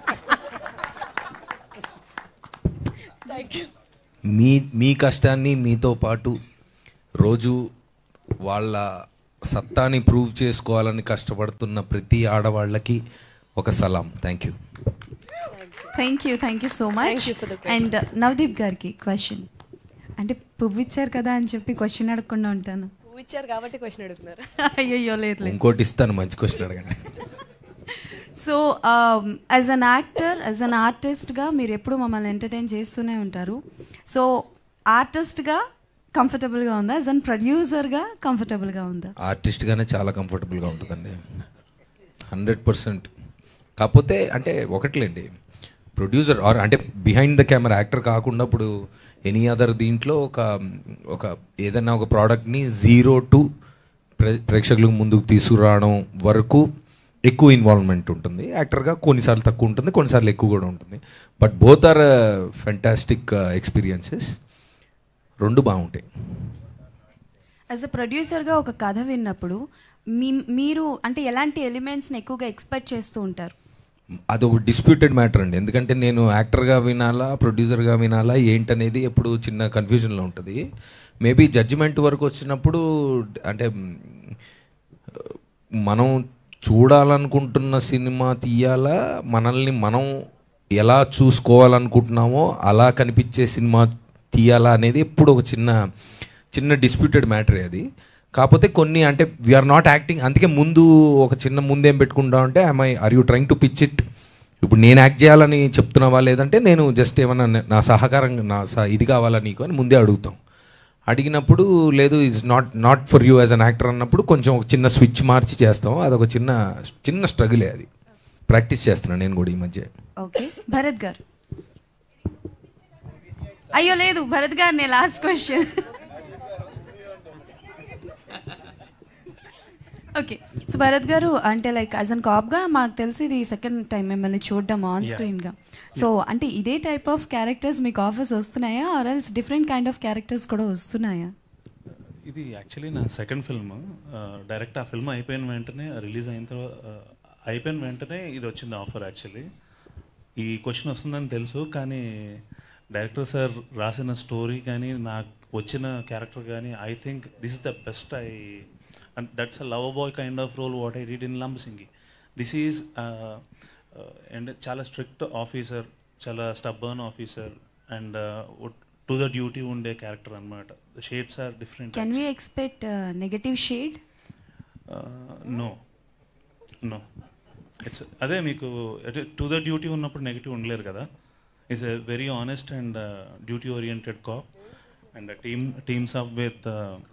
[SPEAKER 3] థ్యాంక్ యూ
[SPEAKER 2] మీ మీ కష్టాన్ని మీతో పాటు రోజు వాళ్ళ సత్తాని ప్రూవ్ చేసుకోవాలని కష్టపడుతున్న ప్రతి ఆడవాళ్ళకి ఒక సలాం thank you
[SPEAKER 8] thank you thank you so much
[SPEAKER 3] Thank you for the question.
[SPEAKER 8] And Navdeep గారికి క్వశ్చన్ అంటే పువ్వు ఇచ్చారు కదా అని చెప్పి క్వశ్చన్ అడగకుండా ఉంటాను
[SPEAKER 3] పువ్వు ఇచ్చారు కాబట్టి క్వశ్చన్ అడుగుతున్నారు
[SPEAKER 8] అయ్యో లేదు లేదు
[SPEAKER 2] ఇంకోటి ఇస్తాను మంచి క్వశ్చన్ అడగండి
[SPEAKER 8] so as an actor as an ఆర్టిస్ట్గా మీరు ఎప్పుడు మమ్మల్ని ఎంటర్టైన్ చేస్తూనే ఉంటారు సో ఆర్టిస్ట్గా కంఫర్టబుల్గా ఉందా యాజ్ అన్ ప్రొడ్యూసర్గా కంఫర్టబుల్గా ఉందా
[SPEAKER 2] ఆర్టిస్ట్గానే చాలా కంఫర్టబుల్గా ఉంటుందండి హండ్రెడ్ పర్సెంట్ కాకపోతే అంటే ఒకట్లేండి ప్రొడ్యూసర్ ఆర్ అంటే బిహైండ్ ద కెమెరా యాక్టర్ కాకుండా ఇప్పుడు ఎనీ అదర్ దీంట్లో ఒక ఒక ఏదైనా ఒక ప్రోడక్ట్ని జీరో టు ప్రే ప్రేక్షకులకు ముందుకు తీసుకురావడం వరకు ఎక్కువ ఇన్వాల్వ్మెంట్ ఉంటుంది యాక్టర్గా కొన్నిసార్లు తక్కువ ఉంటుంది కొన్నిసార్లు ఎక్కువ కూడా ఉంటుంది but both are fantastic experiences రెండు బాగుంటాయి
[SPEAKER 8] యాజ్ అ ప్రొడ్యూసర్గా ఒక కథ విన్నప్పుడు మీ మీరు అంటే ఎలాంటి ఎలిమెంట్స్ని ఎక్కువగా ఎక్స్పెక్ట్ చేస్తూ ఉంటారు
[SPEAKER 2] అది ఒక డిస్ప్యూటెడ్ మ్యాటర్ అండి ఎందుకంటే నేను యాక్టర్గా వినాలా ప్రొడ్యూసర్గా వినాలా ఏంటనేది ఎప్పుడు చిన్న కన్ఫ్యూజన్లో ఉంటుంది మేబీ జడ్జిమెంట్ వరకు వచ్చినప్పుడు అంటే మ్, మనం చూడాలనుకుంటున్న సినిమా తీయాలా మనల్ని మనం ఎలా చూసుకోవాలనుకుంటున్నామో అలా కనిపించే సినిమా తీయాలా అనేది ఎప్పుడు ఒక చిన్న చిన్న డిస్ప్యూటెడ్ మ్యాటరే అది కాకపోతే కొన్ని అంటే వీఆర్ నాట్ యాక్టింగ్ అందుకే ముందు ఒక చిన్న ముందేం పెట్టుకుంటా అంటే I are you trying to pitch it ఇప్పుడు నేను యాక్ట్ చేయాలని చెప్తున్నావా లేదంటే నేను జస్ట్ ఏమన్నా నే- నా సహకారం నా సహ ఇది కావాలా నీకు అని ముందే అడుగుతాం అడిగినప్పుడు లేదు it's not not for you as an actor అన్నప్పుడు కొంచెం ఒక చిన్న స్విచ్ మార్చి చేస్తాం అదొక చిన్న చిన్న స్ట్రగులే అది ప్రాక్టీస్ చేస్తున్నాను నేను కూడా ఈ మధ్య
[SPEAKER 8] ఓకే భరత్ గారు అయ్యో లేదు భరత్ గారు నేను last question okay so Bharat గారు అంటే లైక్ యాజ్ అన్ కాప్గా మాకు తెలిసి ఇది సెకండ్ టైం మిమ్మల్ని చూడడం ఆన్ స్క్రీన్గా సో అంటే ఇదే టైప్ ఆఫ్ క్యారెక్టర్స్ మీకు ఆఫర్స్ వస్తున్నాయా or else different kind of characters కూడా వస్తున్నాయా
[SPEAKER 9] ఇది యాక్చువల్లీ నా సెకండ్ ఫిల్మ్ డైరెక్ట్ ఆ ఫిల్మ్ అయిపోయిన వెంటనే రిలీజ్ అయిన తర్వాత అయిపోయిన వెంటనే ఇది వచ్చింది ఆఫర్ యాక్చువల్లీ ఈ క్వశ్చన్ వస్తుందని తెలుసు కానీ డైరెక్టర్ సార్ రాసిన స్టోరీ కానీ నాకు వచ్చిన క్యారెక్టర్ కానీ I think this is the best I and that's a love boy kind of role what I did in Lambasingi this is and చాలా స్ట్రిక్ట్ ఆఫీసర్ చాలా stubborn officer and to the duty ఉండే character అనమాట shades are different
[SPEAKER 8] can we expect negative shade
[SPEAKER 9] no no it's అదే మీకు to the duty ఉన్నప్పుడు negative ఉండలేరు కదా it's a very honest and duty oriented cop and team teams up with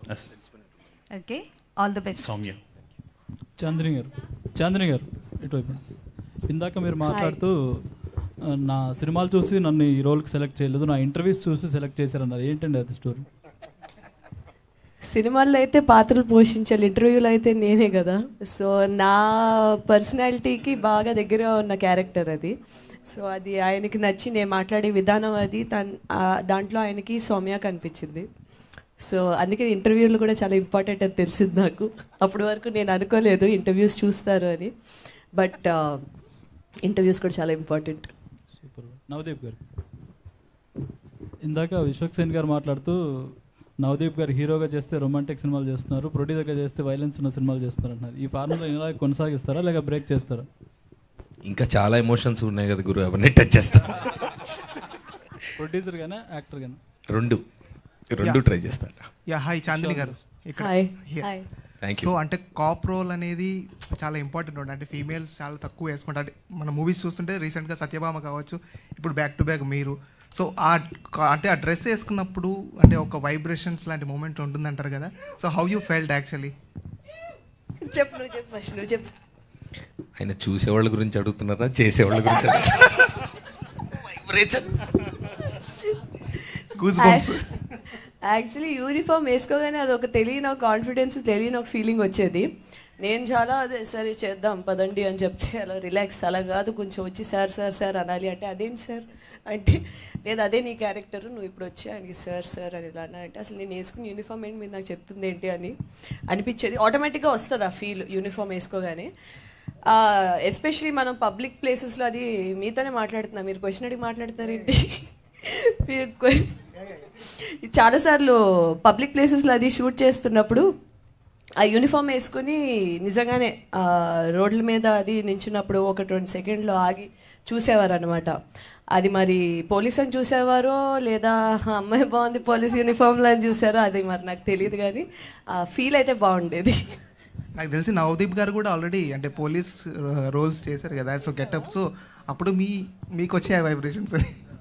[SPEAKER 8] okay all the best
[SPEAKER 9] Soumya
[SPEAKER 10] Chandri గారు చాంద్రి గారు ఇటువైపు ఇందాక మీరు మాట్లాడుతూ ఆ, నా సినిమాలు చూసి నన్ను ఈ రోల్కి సెలెక్ట్ చేయలేదు నా ఇంటర్వ్యూస్ చూసి సెలెక్ట్ చేశారన్నారు ఏంటండి అది స్టోరీ
[SPEAKER 3] సినిమాల్లో అయితే పాత్రలు పోషించాలి ఇంటర్వ్యూలో అయితే నేనే కదా సో నా పర్సనాలిటీకి బాగా దగ్గర ఉన్న క్యారెక్టర్ అది సో అది ఆయనకి నచ్చి నేను మాట్లాడే విధానం అది తన్ ఆ దాంట్లో ఆయనకి సౌమ్య కనిపించింది సో అందుకే ఇంటర్వ్యూలు కూడా చాలా ఇంపార్టెంట్ అని తెలిసింది నాకు అప్పటి వరకు నేను అనుకోలేదు ఇంటర్వ్యూస్ చూస్తారు అని బట్ ఇంటర్వ్యూస్ కూడా చాలా ఇంపార్టెంట్
[SPEAKER 10] సూపర్ నవదీప్ గారు ఇందాక విశ్వక్ సేన్ గారు మాట్లాడుతూ నవదీప్ గారు హీరోగా చేస్తే రొమాంటిక్ సినిమాలు చేస్తున్నారు ప్రొడ్యూసర్గా చేస్తే వైలెన్స్ ఉన్న సినిమాలు చేస్తున్నారు అంటున్నారు ఈ ఫార్ములా ఇలా కొనసాగిస్తారా లేక బ్రేక్ చేస్తారా
[SPEAKER 2] ఇంకా చాలా ఎమోషన్స్ ఉన్నాయి కదా గురు అవన్నీ టచ్ చేస్తాం
[SPEAKER 10] ప్రొడ్యూసర్ గానే యాక్టర్ గానే
[SPEAKER 2] రెండు రెండు ట్రై చేస్తాను
[SPEAKER 11] యా హాయ్ చాందిని గారు ఇక్కడ
[SPEAKER 3] hi
[SPEAKER 11] Here.
[SPEAKER 3] Hi
[SPEAKER 2] thank
[SPEAKER 11] so
[SPEAKER 2] you
[SPEAKER 11] అంటే కాప్ రోల్ అనేది చాలా ఇంపార్టెంట్ ఉంటుంది అంటే ఫీమేల్స్ చాలా తక్కువ వేసుకుంటారు అంటే మన మూవీస్ చూస్తుంటే రీసెంట్గా సత్యభామ కావచ్చు ఇప్పుడు బ్యాక్ టు బ్యాక్ మీరు సో ఆ క- అంటే ఆ డ్రెస్ వేసుకున్నప్పుడు అంటే ఒక వైబ్రేషన్స్ లాంటి మూమెంట్ ఉంటుందంటారు కదా so how you felt actually
[SPEAKER 3] చెప్పు నువ్వు చెప్పు ఫస్ట్ నువ్వు చెప్పు
[SPEAKER 2] ఆయన చూసేవాళ్ళ గురించి అడుగుతున్నారా చేసేవాళ్ళ గురించి
[SPEAKER 11] గూస్ బంప్స్
[SPEAKER 3] యాక్చువల్లీ యూనిఫామ్ వేసుకోగానే అది ఒక తెలియని ఒక కాన్ఫిడెన్స్ తెలియని ఒక ఫీలింగ్ వచ్చేది నేను చాలా అదే సరే చేద్దాం పదండి అని చెప్తే అలా రిలాక్స్ అలా కాదు కొంచెం వచ్చి సార్ సార్ సార్ అనాలి అంటే అదేంటి సార్ అంటే లేదు అదే నీ క్యారెక్టర్ నువ్వు ఇప్పుడు వచ్చి ఆయనకి సార్ సార్ అని ఇలా అన్నా అంటే అసలు నేను వేసుకున్న యూనిఫామ్ ఏంటి మీరు నాకు చెప్తుంది ఏంటి అని అనిపించేది ఆటోమేటిక్గా వస్తుంది ఆ ఫీల్ యూనిఫామ్ వేసుకోగానే ఎస్పెషలీ మనం పబ్లిక్ ప్లేసెస్లో అది మీతోనే మాట్లాడుతున్నా మీరు క్వశ్చన్ అడిగి మాట్లాడతారేంటి మీరు que- చాలాసార్లు పబ్లిక్ ప్లేసెస్లో అది షూట్ చేస్తున్నప్పుడు ఆ యూనిఫామ్ వేసుకుని నిజంగానే ఆ రోడ్ల మీద అది నించున్నప్పుడు ఒక రెండు సెకండ్లో ఆగి చూసేవారు అనమాట అది మరి పోలీస్ అని చూసేవారో లేదా "ఆ అమ్మాయి బాగుంది పోలీస్ యూనిఫామ్లో అని చూసారో అది మరి నాకు తెలియదు కానీ ఆ ఫీల్ అయితే బాగుండేది
[SPEAKER 11] నాకు తెలిసి నవదీప్ గారు కూడా ఆల్రెడీ అంటే పోలీస్ రోల్స్ చేశారు కదా సో గెటప్ సో అప్పుడు మీ మీకు వచ్చే వైబ్రేషన్స్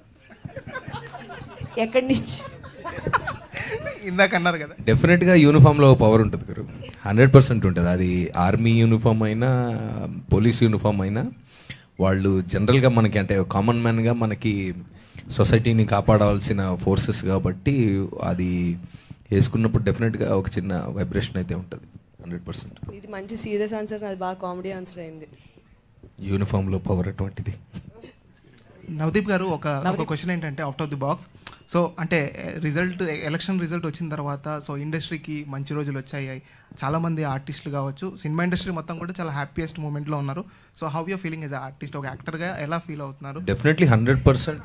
[SPEAKER 3] ఎక్కడి నుంచి
[SPEAKER 11] ఇందాక అన్నారు కదా
[SPEAKER 2] డెఫినెట్గా యూనిఫామ్లో పవర్ ఉంటుంది గురు హండ్రెడ్ పర్సెంట్ ఉంటుంది అది ఆర్మీ యూనిఫామ్ అయినా పోలీస్ యూనిఫామ్ అయినా వాళ్ళు జనరల్గా మనకి అంటే కామన్ మ్యాన్గా మనకి సొసైటీని కాపాడాల్సిన ఫోర్సెస్ కాబట్టి అది వేసుకున్నప్పుడు డెఫినెట్గా ఒక చిన్న వైబ్రేషన్ అయితే ఉంటుంది హండ్రెడ్ పర్సెంట్
[SPEAKER 3] ఇది మంచి సీరియస్ ఆన్సర్ అది బాగా కామెడీ ఆన్సర్ అయింది
[SPEAKER 2] యూనిఫామ్లో పవర్ అటువంటిది
[SPEAKER 11] నవదీప్ గారు ఒక ఒక క్వశ్చన్ ఏంటంటే out of the box so అంటే రిజల్ట్ ఎలక్షన్ రిజల్ట్ వచ్చిన తర్వాత సో ఇండస్ట్రీకి మంచి రోజులు వచ్చాయి చాలామంది ఆర్టిస్టులు కావచ్చు సినిమా ఇండస్ట్రీ మొత్తం కూడా చాలా హ్యాపీయెస్ట్ మూమెంట్లో ఉన్నారు so how you feeling as artist ఒక యాక్టర్గా ఎలా ఫీల్ అవుతున్నారు
[SPEAKER 2] డెఫినెట్లీ హండ్రెడ్ పర్సెంట్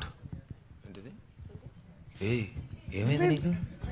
[SPEAKER 2] ఏ ఏమైంది నీకు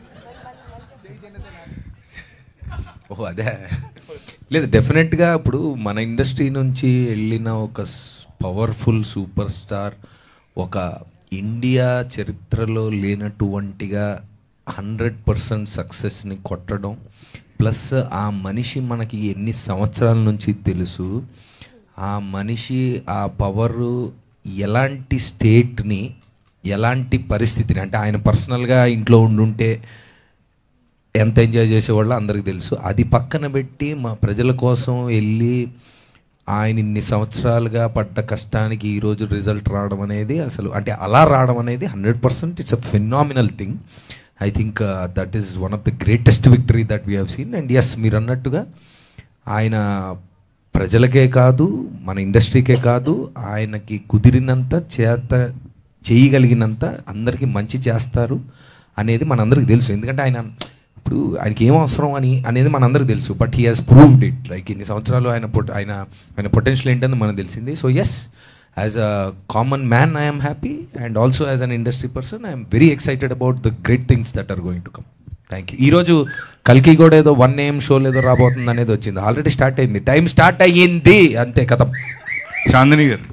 [SPEAKER 2] ఓహో అదే లేదు డెఫినెట్గా ఇప్పుడు మన ఇండస్ట్రీ నుంచి వెళ్ళిన ఒక పవర్ఫుల్ సూపర్ స్టార్ ఒక ఇండియా చరిత్రలో లేనటువంటిగా హండ్రెడ్ పర్సెంట్ సక్సెస్ని కొట్టడం ప్లస్ ఆ మనిషి మనకి ఎన్ని సంవత్సరాల నుంచి తెలుసు ఆ మనిషి ఆ పవరు ఎలాంటి స్టేట్ని ఎలాంటి పరిస్థితిని అంటే ఆయన పర్సనల్గా ఇంట్లో ఉండుంటే ఎంత ఎంజాయ్ చేసేవాళ్ళో అందరికీ తెలుసు అది పక్కన పెట్టి మా ప్రజల కోసం వెళ్ళి ఆయన ఇన్ని సంవత్సరాలుగా పడ్డ కష్టానికి ఈరోజు రిజల్ట్ రావడం అనేది అసలు అంటే అలా రావడం అనేది hundred percent it's a phenomenal thing I think that is one of the greatest victory that we have seen and as మీరు అన్నట్టుగా ఆయన ప్రజలకే కాదు మన ఇండస్ట్రీకే కాదు ఆయనకి కుదిరినంత చేత చేయగలిగినంత అందరికీ మంచి చేస్తారు అనేది మనందరికీ తెలుసు ఎందుకంటే ఆయన ఇప్పుడు ఆయనకి ఏం అవసరం అని అనేది మనందరికీ తెలుసు but he has proved it like ఇన్ని సంవత్సరాలు ఆయన పొట- ఆయన ఆయన పొటెన్షియల్ ఏంటని మనకు తెలిసింది so as as a common man I'm happy and also as an industry person I'm very excited about the great things that are going to come thank you ఈరోజు కల్కి కూడా ఏదో వన్ ఏం షోలు ఏదో రాబోతుంది అనేది వచ్చింది ఆల్రెడీ స్టార్ట్ అయింది టైం స్టార్ట్ అయ్యింది అంతే కథం
[SPEAKER 12] చాందిని గారు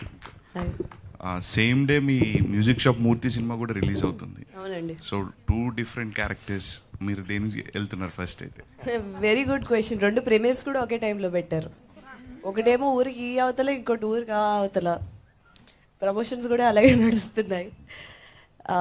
[SPEAKER 12] సేమ్ డే మీ మ్యూజిక్ షాప్ మూర్తి సినిమా కూడా రిలీజ్ అవుతుంది
[SPEAKER 3] అవునండి
[SPEAKER 12] సో టూ డిఫరెంట్ క్యారెక్టర్స్ మీరు దేనికి వెళ్తున్నారు ఫస్ట్ అయితే
[SPEAKER 3] వెరీ గుడ్ క్వశ్చన్ రెండు ప్రీమియర్స్ కూడా ఒకే టైంలో పెట్టారు ఒకటేమో ఊరికి ఈ అవతల ఇంకోటి ఊరికి ఆ అవతల ప్రమోషన్స్ కూడా అలాగే నడుస్తున్నాయి ఆ,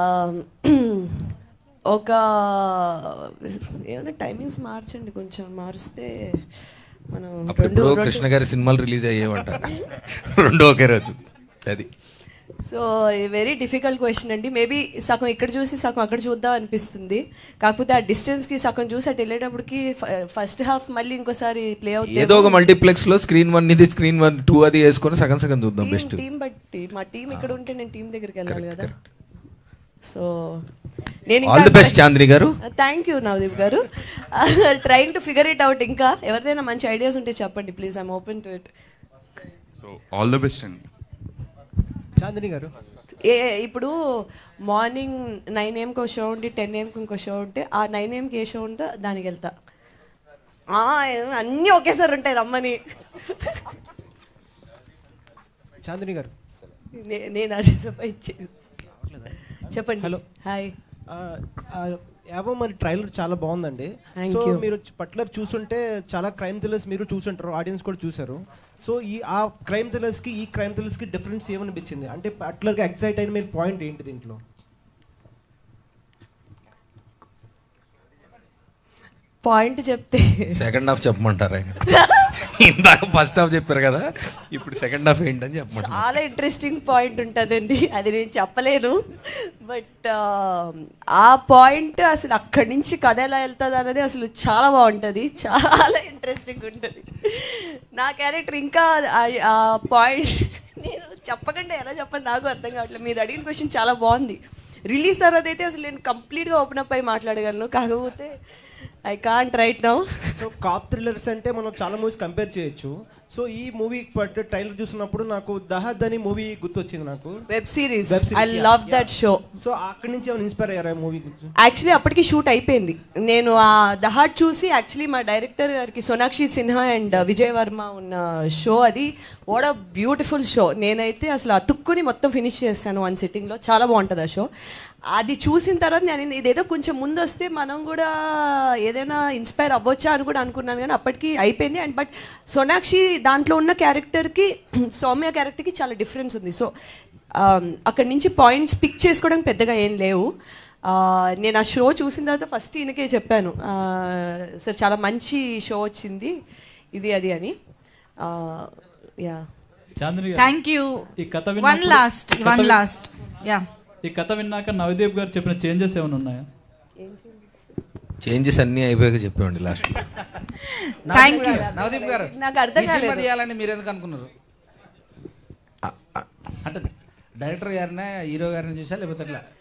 [SPEAKER 3] ఒక ఏమైనా టైమింగ్స్ మార్చండి కొంచెం మారిస్తే మనం
[SPEAKER 2] అప్పుడెప్పుడో కృష్ణ గారి సినిమాలు రిలీజ్ అయ్యేవంట రెండో ఒకే రోజు అది
[SPEAKER 3] సో వెరీ డిఫికల్ట్ క్వశ్చన్ అండి మేబీ సగం ఇక్కడ చూసి సగం అక్కడ చూద్దాం అనిపిస్తుంది కాకపోతే ఆ డిస్టెన్స్కి సగం చూసి అటు వెళ్ళేటప్పటికి ఫస్ట్ హాఫ్ మళ్ళీ ఇంకోసారి ప్లే అవుతుంది
[SPEAKER 2] ఏదో ఒక మల్టీప్లెక్స్ లో స్క్రీన్ వన్ ఇది స్క్రీన్ వన్ టూ అది వేసుకొని సగం సగం చూద్దాం బెస్ట్
[SPEAKER 3] టీం బట్టి మా టీం ఇక్కడ ఉంటే నేను టీం దగ్గరికి వెళ్ళాలి కదా సో నేను
[SPEAKER 2] All the best, చాందిని గారు.
[SPEAKER 3] థ్యాంక్ యూ నవదీప్ గారు trying to figure it out ఇంకా ఎవరిదైనా మంచి ఐడియాస్ ఉంటే చెప్పండి please I'm open to it
[SPEAKER 12] so all the best అండి
[SPEAKER 13] చాందిని గారు
[SPEAKER 3] ఏ ఇప్పుడు మార్నింగ్ నైన్ ఏఎంకి ఒక షో ఉండి టెన్ ఏఎంకి ఇంకో షో ఉంటే ఆ నైన్ ఏఎంకి ఏ షో ఉందో దానికి వెళ్తా ఆ, అన్నీ ఒకేసారి ఉంటాయి రమ్మని
[SPEAKER 13] చాందిని గారు
[SPEAKER 3] నే- నేను అది ఇచ్చేది చెప్పండి
[SPEAKER 13] హలో
[SPEAKER 3] హాయ్
[SPEAKER 13] యావో మరి ట్రైలర్ చాలా బాగుందండి
[SPEAKER 3] Thank
[SPEAKER 13] సో
[SPEAKER 3] you.
[SPEAKER 13] మీరు పర్టికులర్ చూసుంటే చాలా క్రైమ్ థ్రిల్లర్స్ మీరు చూసుంటారు ఆడియన్స్ కూడా చూసారు సో ఈ ఆ క్రైమ్ థ్రిల్లర్స్ కి ఈ క్రైమ్ థ్రిల్లర్స్ కి డిఫరెన్స్ ఏమనిపించింది అంటే పర్టికులర్ గా ఎక్సైట్ అయిన మీరు పాయింట్ ఏంటి దీంట్లో
[SPEAKER 3] పాయింట్ చెప్తే
[SPEAKER 2] సెకండ్ హాఫ్ చెప్పమంటారు ఆయన ఇందాక ఫస్ట్ హాఫ్ చెప్పారు కదా ఇప్పుడు సెకండ్ హాఫ్ ఏంటని చెప్పమంటారు
[SPEAKER 3] చాలా ఇంట్రెస్టింగ్ పాయింట్ ఉంటుందండి అది నేను చెప్పలేను బట్ ఆ పాయింట్ అసలు అక్కడి నుంచి కథ ఎలా వెళ్తుంది అనేది అసలు చాలా బాగుంటుంది చాలా ఇంట్రెస్టింగ్ ఉంటుంది నా క్యారెక్టర్ ఇంకా ఆ- ఆ పాయింట్ నేను చెప్పకుండా ఎలా చెప్పండి నాకు అర్థం కావట్లేదు మీరు అడిగిన క్వశ్చన్ చాలా బాగుంది రిలీజ్ తర్వాత అయితే అసలు నేను కంప్లీట్గా ఓపెన్ అప్ అయి మాట్లాడగలను కాకపోతే I can't right now
[SPEAKER 13] so cop thrillers అంటే మనం చాలా మూవీస్ కంపేర్ చేయొచ్చు సో ఈ మూవీ ట్రైలర్ చూసినప్పుడు నాకు దహద్ అని మూవీ గుర్తొచ్చింది నాకు
[SPEAKER 3] web series I love that show
[SPEAKER 13] so అక్కడి నుంచి ఏమైనా ఇన్స్పైర్ అయ్యారా మూవీ గురించి
[SPEAKER 3] యాక్చువల్లీ అప్పటికి షూట్ అయిపోయింది నేను ఆ దహాట్ చూసి యాక్చువల్లీ మా డైరెక్టర్ గారికి సోనాక్షి సిన్హా అండ్ విజయ్ వర్మ ఉన్న షో అది వాట్ అ బ్యూటిఫుల్ షో నేనైతే అసలు అతుక్కుని మొత్తం ఫినిష్ చేస్తాను వన్ సిట్టింగ్లో చాలా బాగుంటుంది ఆ షో అది చూసిన తర్వాత నేను ఇదేదో కొంచెం ముందు వస్తే మనం కూడా ఏదైనా ఇన్స్పైర్ అవ్వచ్చా అని కూడా అనుకున్నాను కానీ అప్పటికి అయిపోయింది అండ్ బట్ సోనాక్షి దాంట్లో ఉన్న క్యారెక్టర్కి సౌమ్య క్యారెక్టర్కి చాలా డిఫరెన్స్ ఉంది సో అక్కడి నుంచి పాయింట్స్ పిక్ చేసుకోవడానికి పెద్దగా ఏం లేవు ఆ, నేను ఆ షో చూసిన తర్వాత ఫస్ట్ ఈయనకే చెప్పాను ఆ, సార్ చాలా మంచి షో వచ్చింది ఇది అది అని ఆ, యా
[SPEAKER 10] చాంద్రి
[SPEAKER 8] Thank you.
[SPEAKER 10] ఈ కథ
[SPEAKER 8] One
[SPEAKER 10] విన్నప్పుడు-
[SPEAKER 8] last,
[SPEAKER 10] కథ
[SPEAKER 8] one
[SPEAKER 10] విన్-
[SPEAKER 8] last. Yeah.
[SPEAKER 10] ఈ కథ విన్నాక నవదీప్ గారు చెప్పిన చేంజెస్ ఏమైనా ఉన్నాయా
[SPEAKER 2] చేంజెస్ అన్నీ అయిపోయాక చెప్పేవండి లాస్ట్
[SPEAKER 8] Thank you.
[SPEAKER 14] నవదీప్ గారు
[SPEAKER 3] నాకు అర్థం
[SPEAKER 14] ఈ సినిమా
[SPEAKER 3] కాలేదు.
[SPEAKER 14] తీయాలని మీరు ఎందుకు అనుకున్నారు అంటే డైరెక్టర్ గారినే హీరో గారిని చూసా లేకపోతే ఎట్లా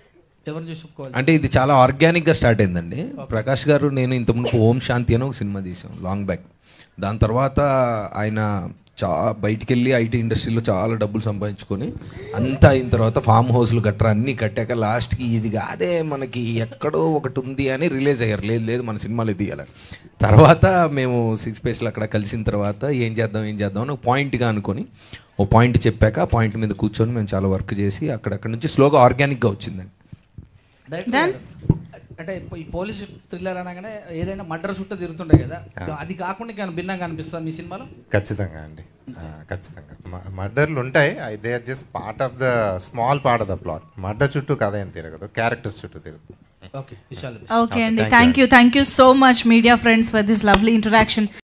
[SPEAKER 14] ఎవరిని చూసి ఒప్పుకోవాలి
[SPEAKER 2] అంటే ఇది చాలా ఆర్గానిక్గా స్టార్ట్ అయిందండి ప్రకాష్ గారు నేను ఇంత ముందు ఓం శాంతి అని ఒక సినిమా తీసాం లాంగ్ బ్యాక్ దాని తర్వాత ఆయన చా బయటికి వెళ్ళి ఐటీ ఇండస్ట్రీలో చాలా డబ్బులు సంపాదించుకొని అంతా అయిన తర్వాత ఫామ్ హౌస్లు గట్రా అన్నీ కట్టాక లాస్ట్కి ఇది కాదే మనకి ఎక్కడో ఒకటి ఉంది అని రిలీజ్ అయ్యారు లేదు లేదు మన సినిమాలు తీయాలి తర్వాత మేము సిక్స్ స్పేస్లో అక్కడ కలిసిన తర్వాత ఏం చేద్దాం ఏం చేద్దాం అని ఒక పాయింట్గా అనుకొని ఓ పాయింట్ చెప్పాక ఆ పాయింట్ మీద కూర్చొని మేము చాలా వర్క్ చేసి అక్కడక్కడ నుంచి స్లోగా ఆర్గానిక్గా వచ్చిందండి
[SPEAKER 14] డైరెక్టర్ గారు, అంటే ఈ పోలీస్ థ్రిల్లర్ అనగానే ఏదైనా మర్డర్ చుట్టూ తిరుగుతుండే కదా అది కాకుండా ఇంకా భిన్నంగా అనిపిస్తుంది మీ సినిమాలో
[SPEAKER 5] ఖచ్చితంగా అండి ఆ, ఖచ్చితంగా మర్డర్లు ఉంటాయి they are just part of the small part of the plot murder చుట్టూ కథ ఏం తిరగదు క్యారెక్టర్స్ చుట్టూ తిరుగుతుంది
[SPEAKER 14] ఓకే విశాల్
[SPEAKER 15] ఓకే అండి thank you thank you so much media friends for this lovely interaction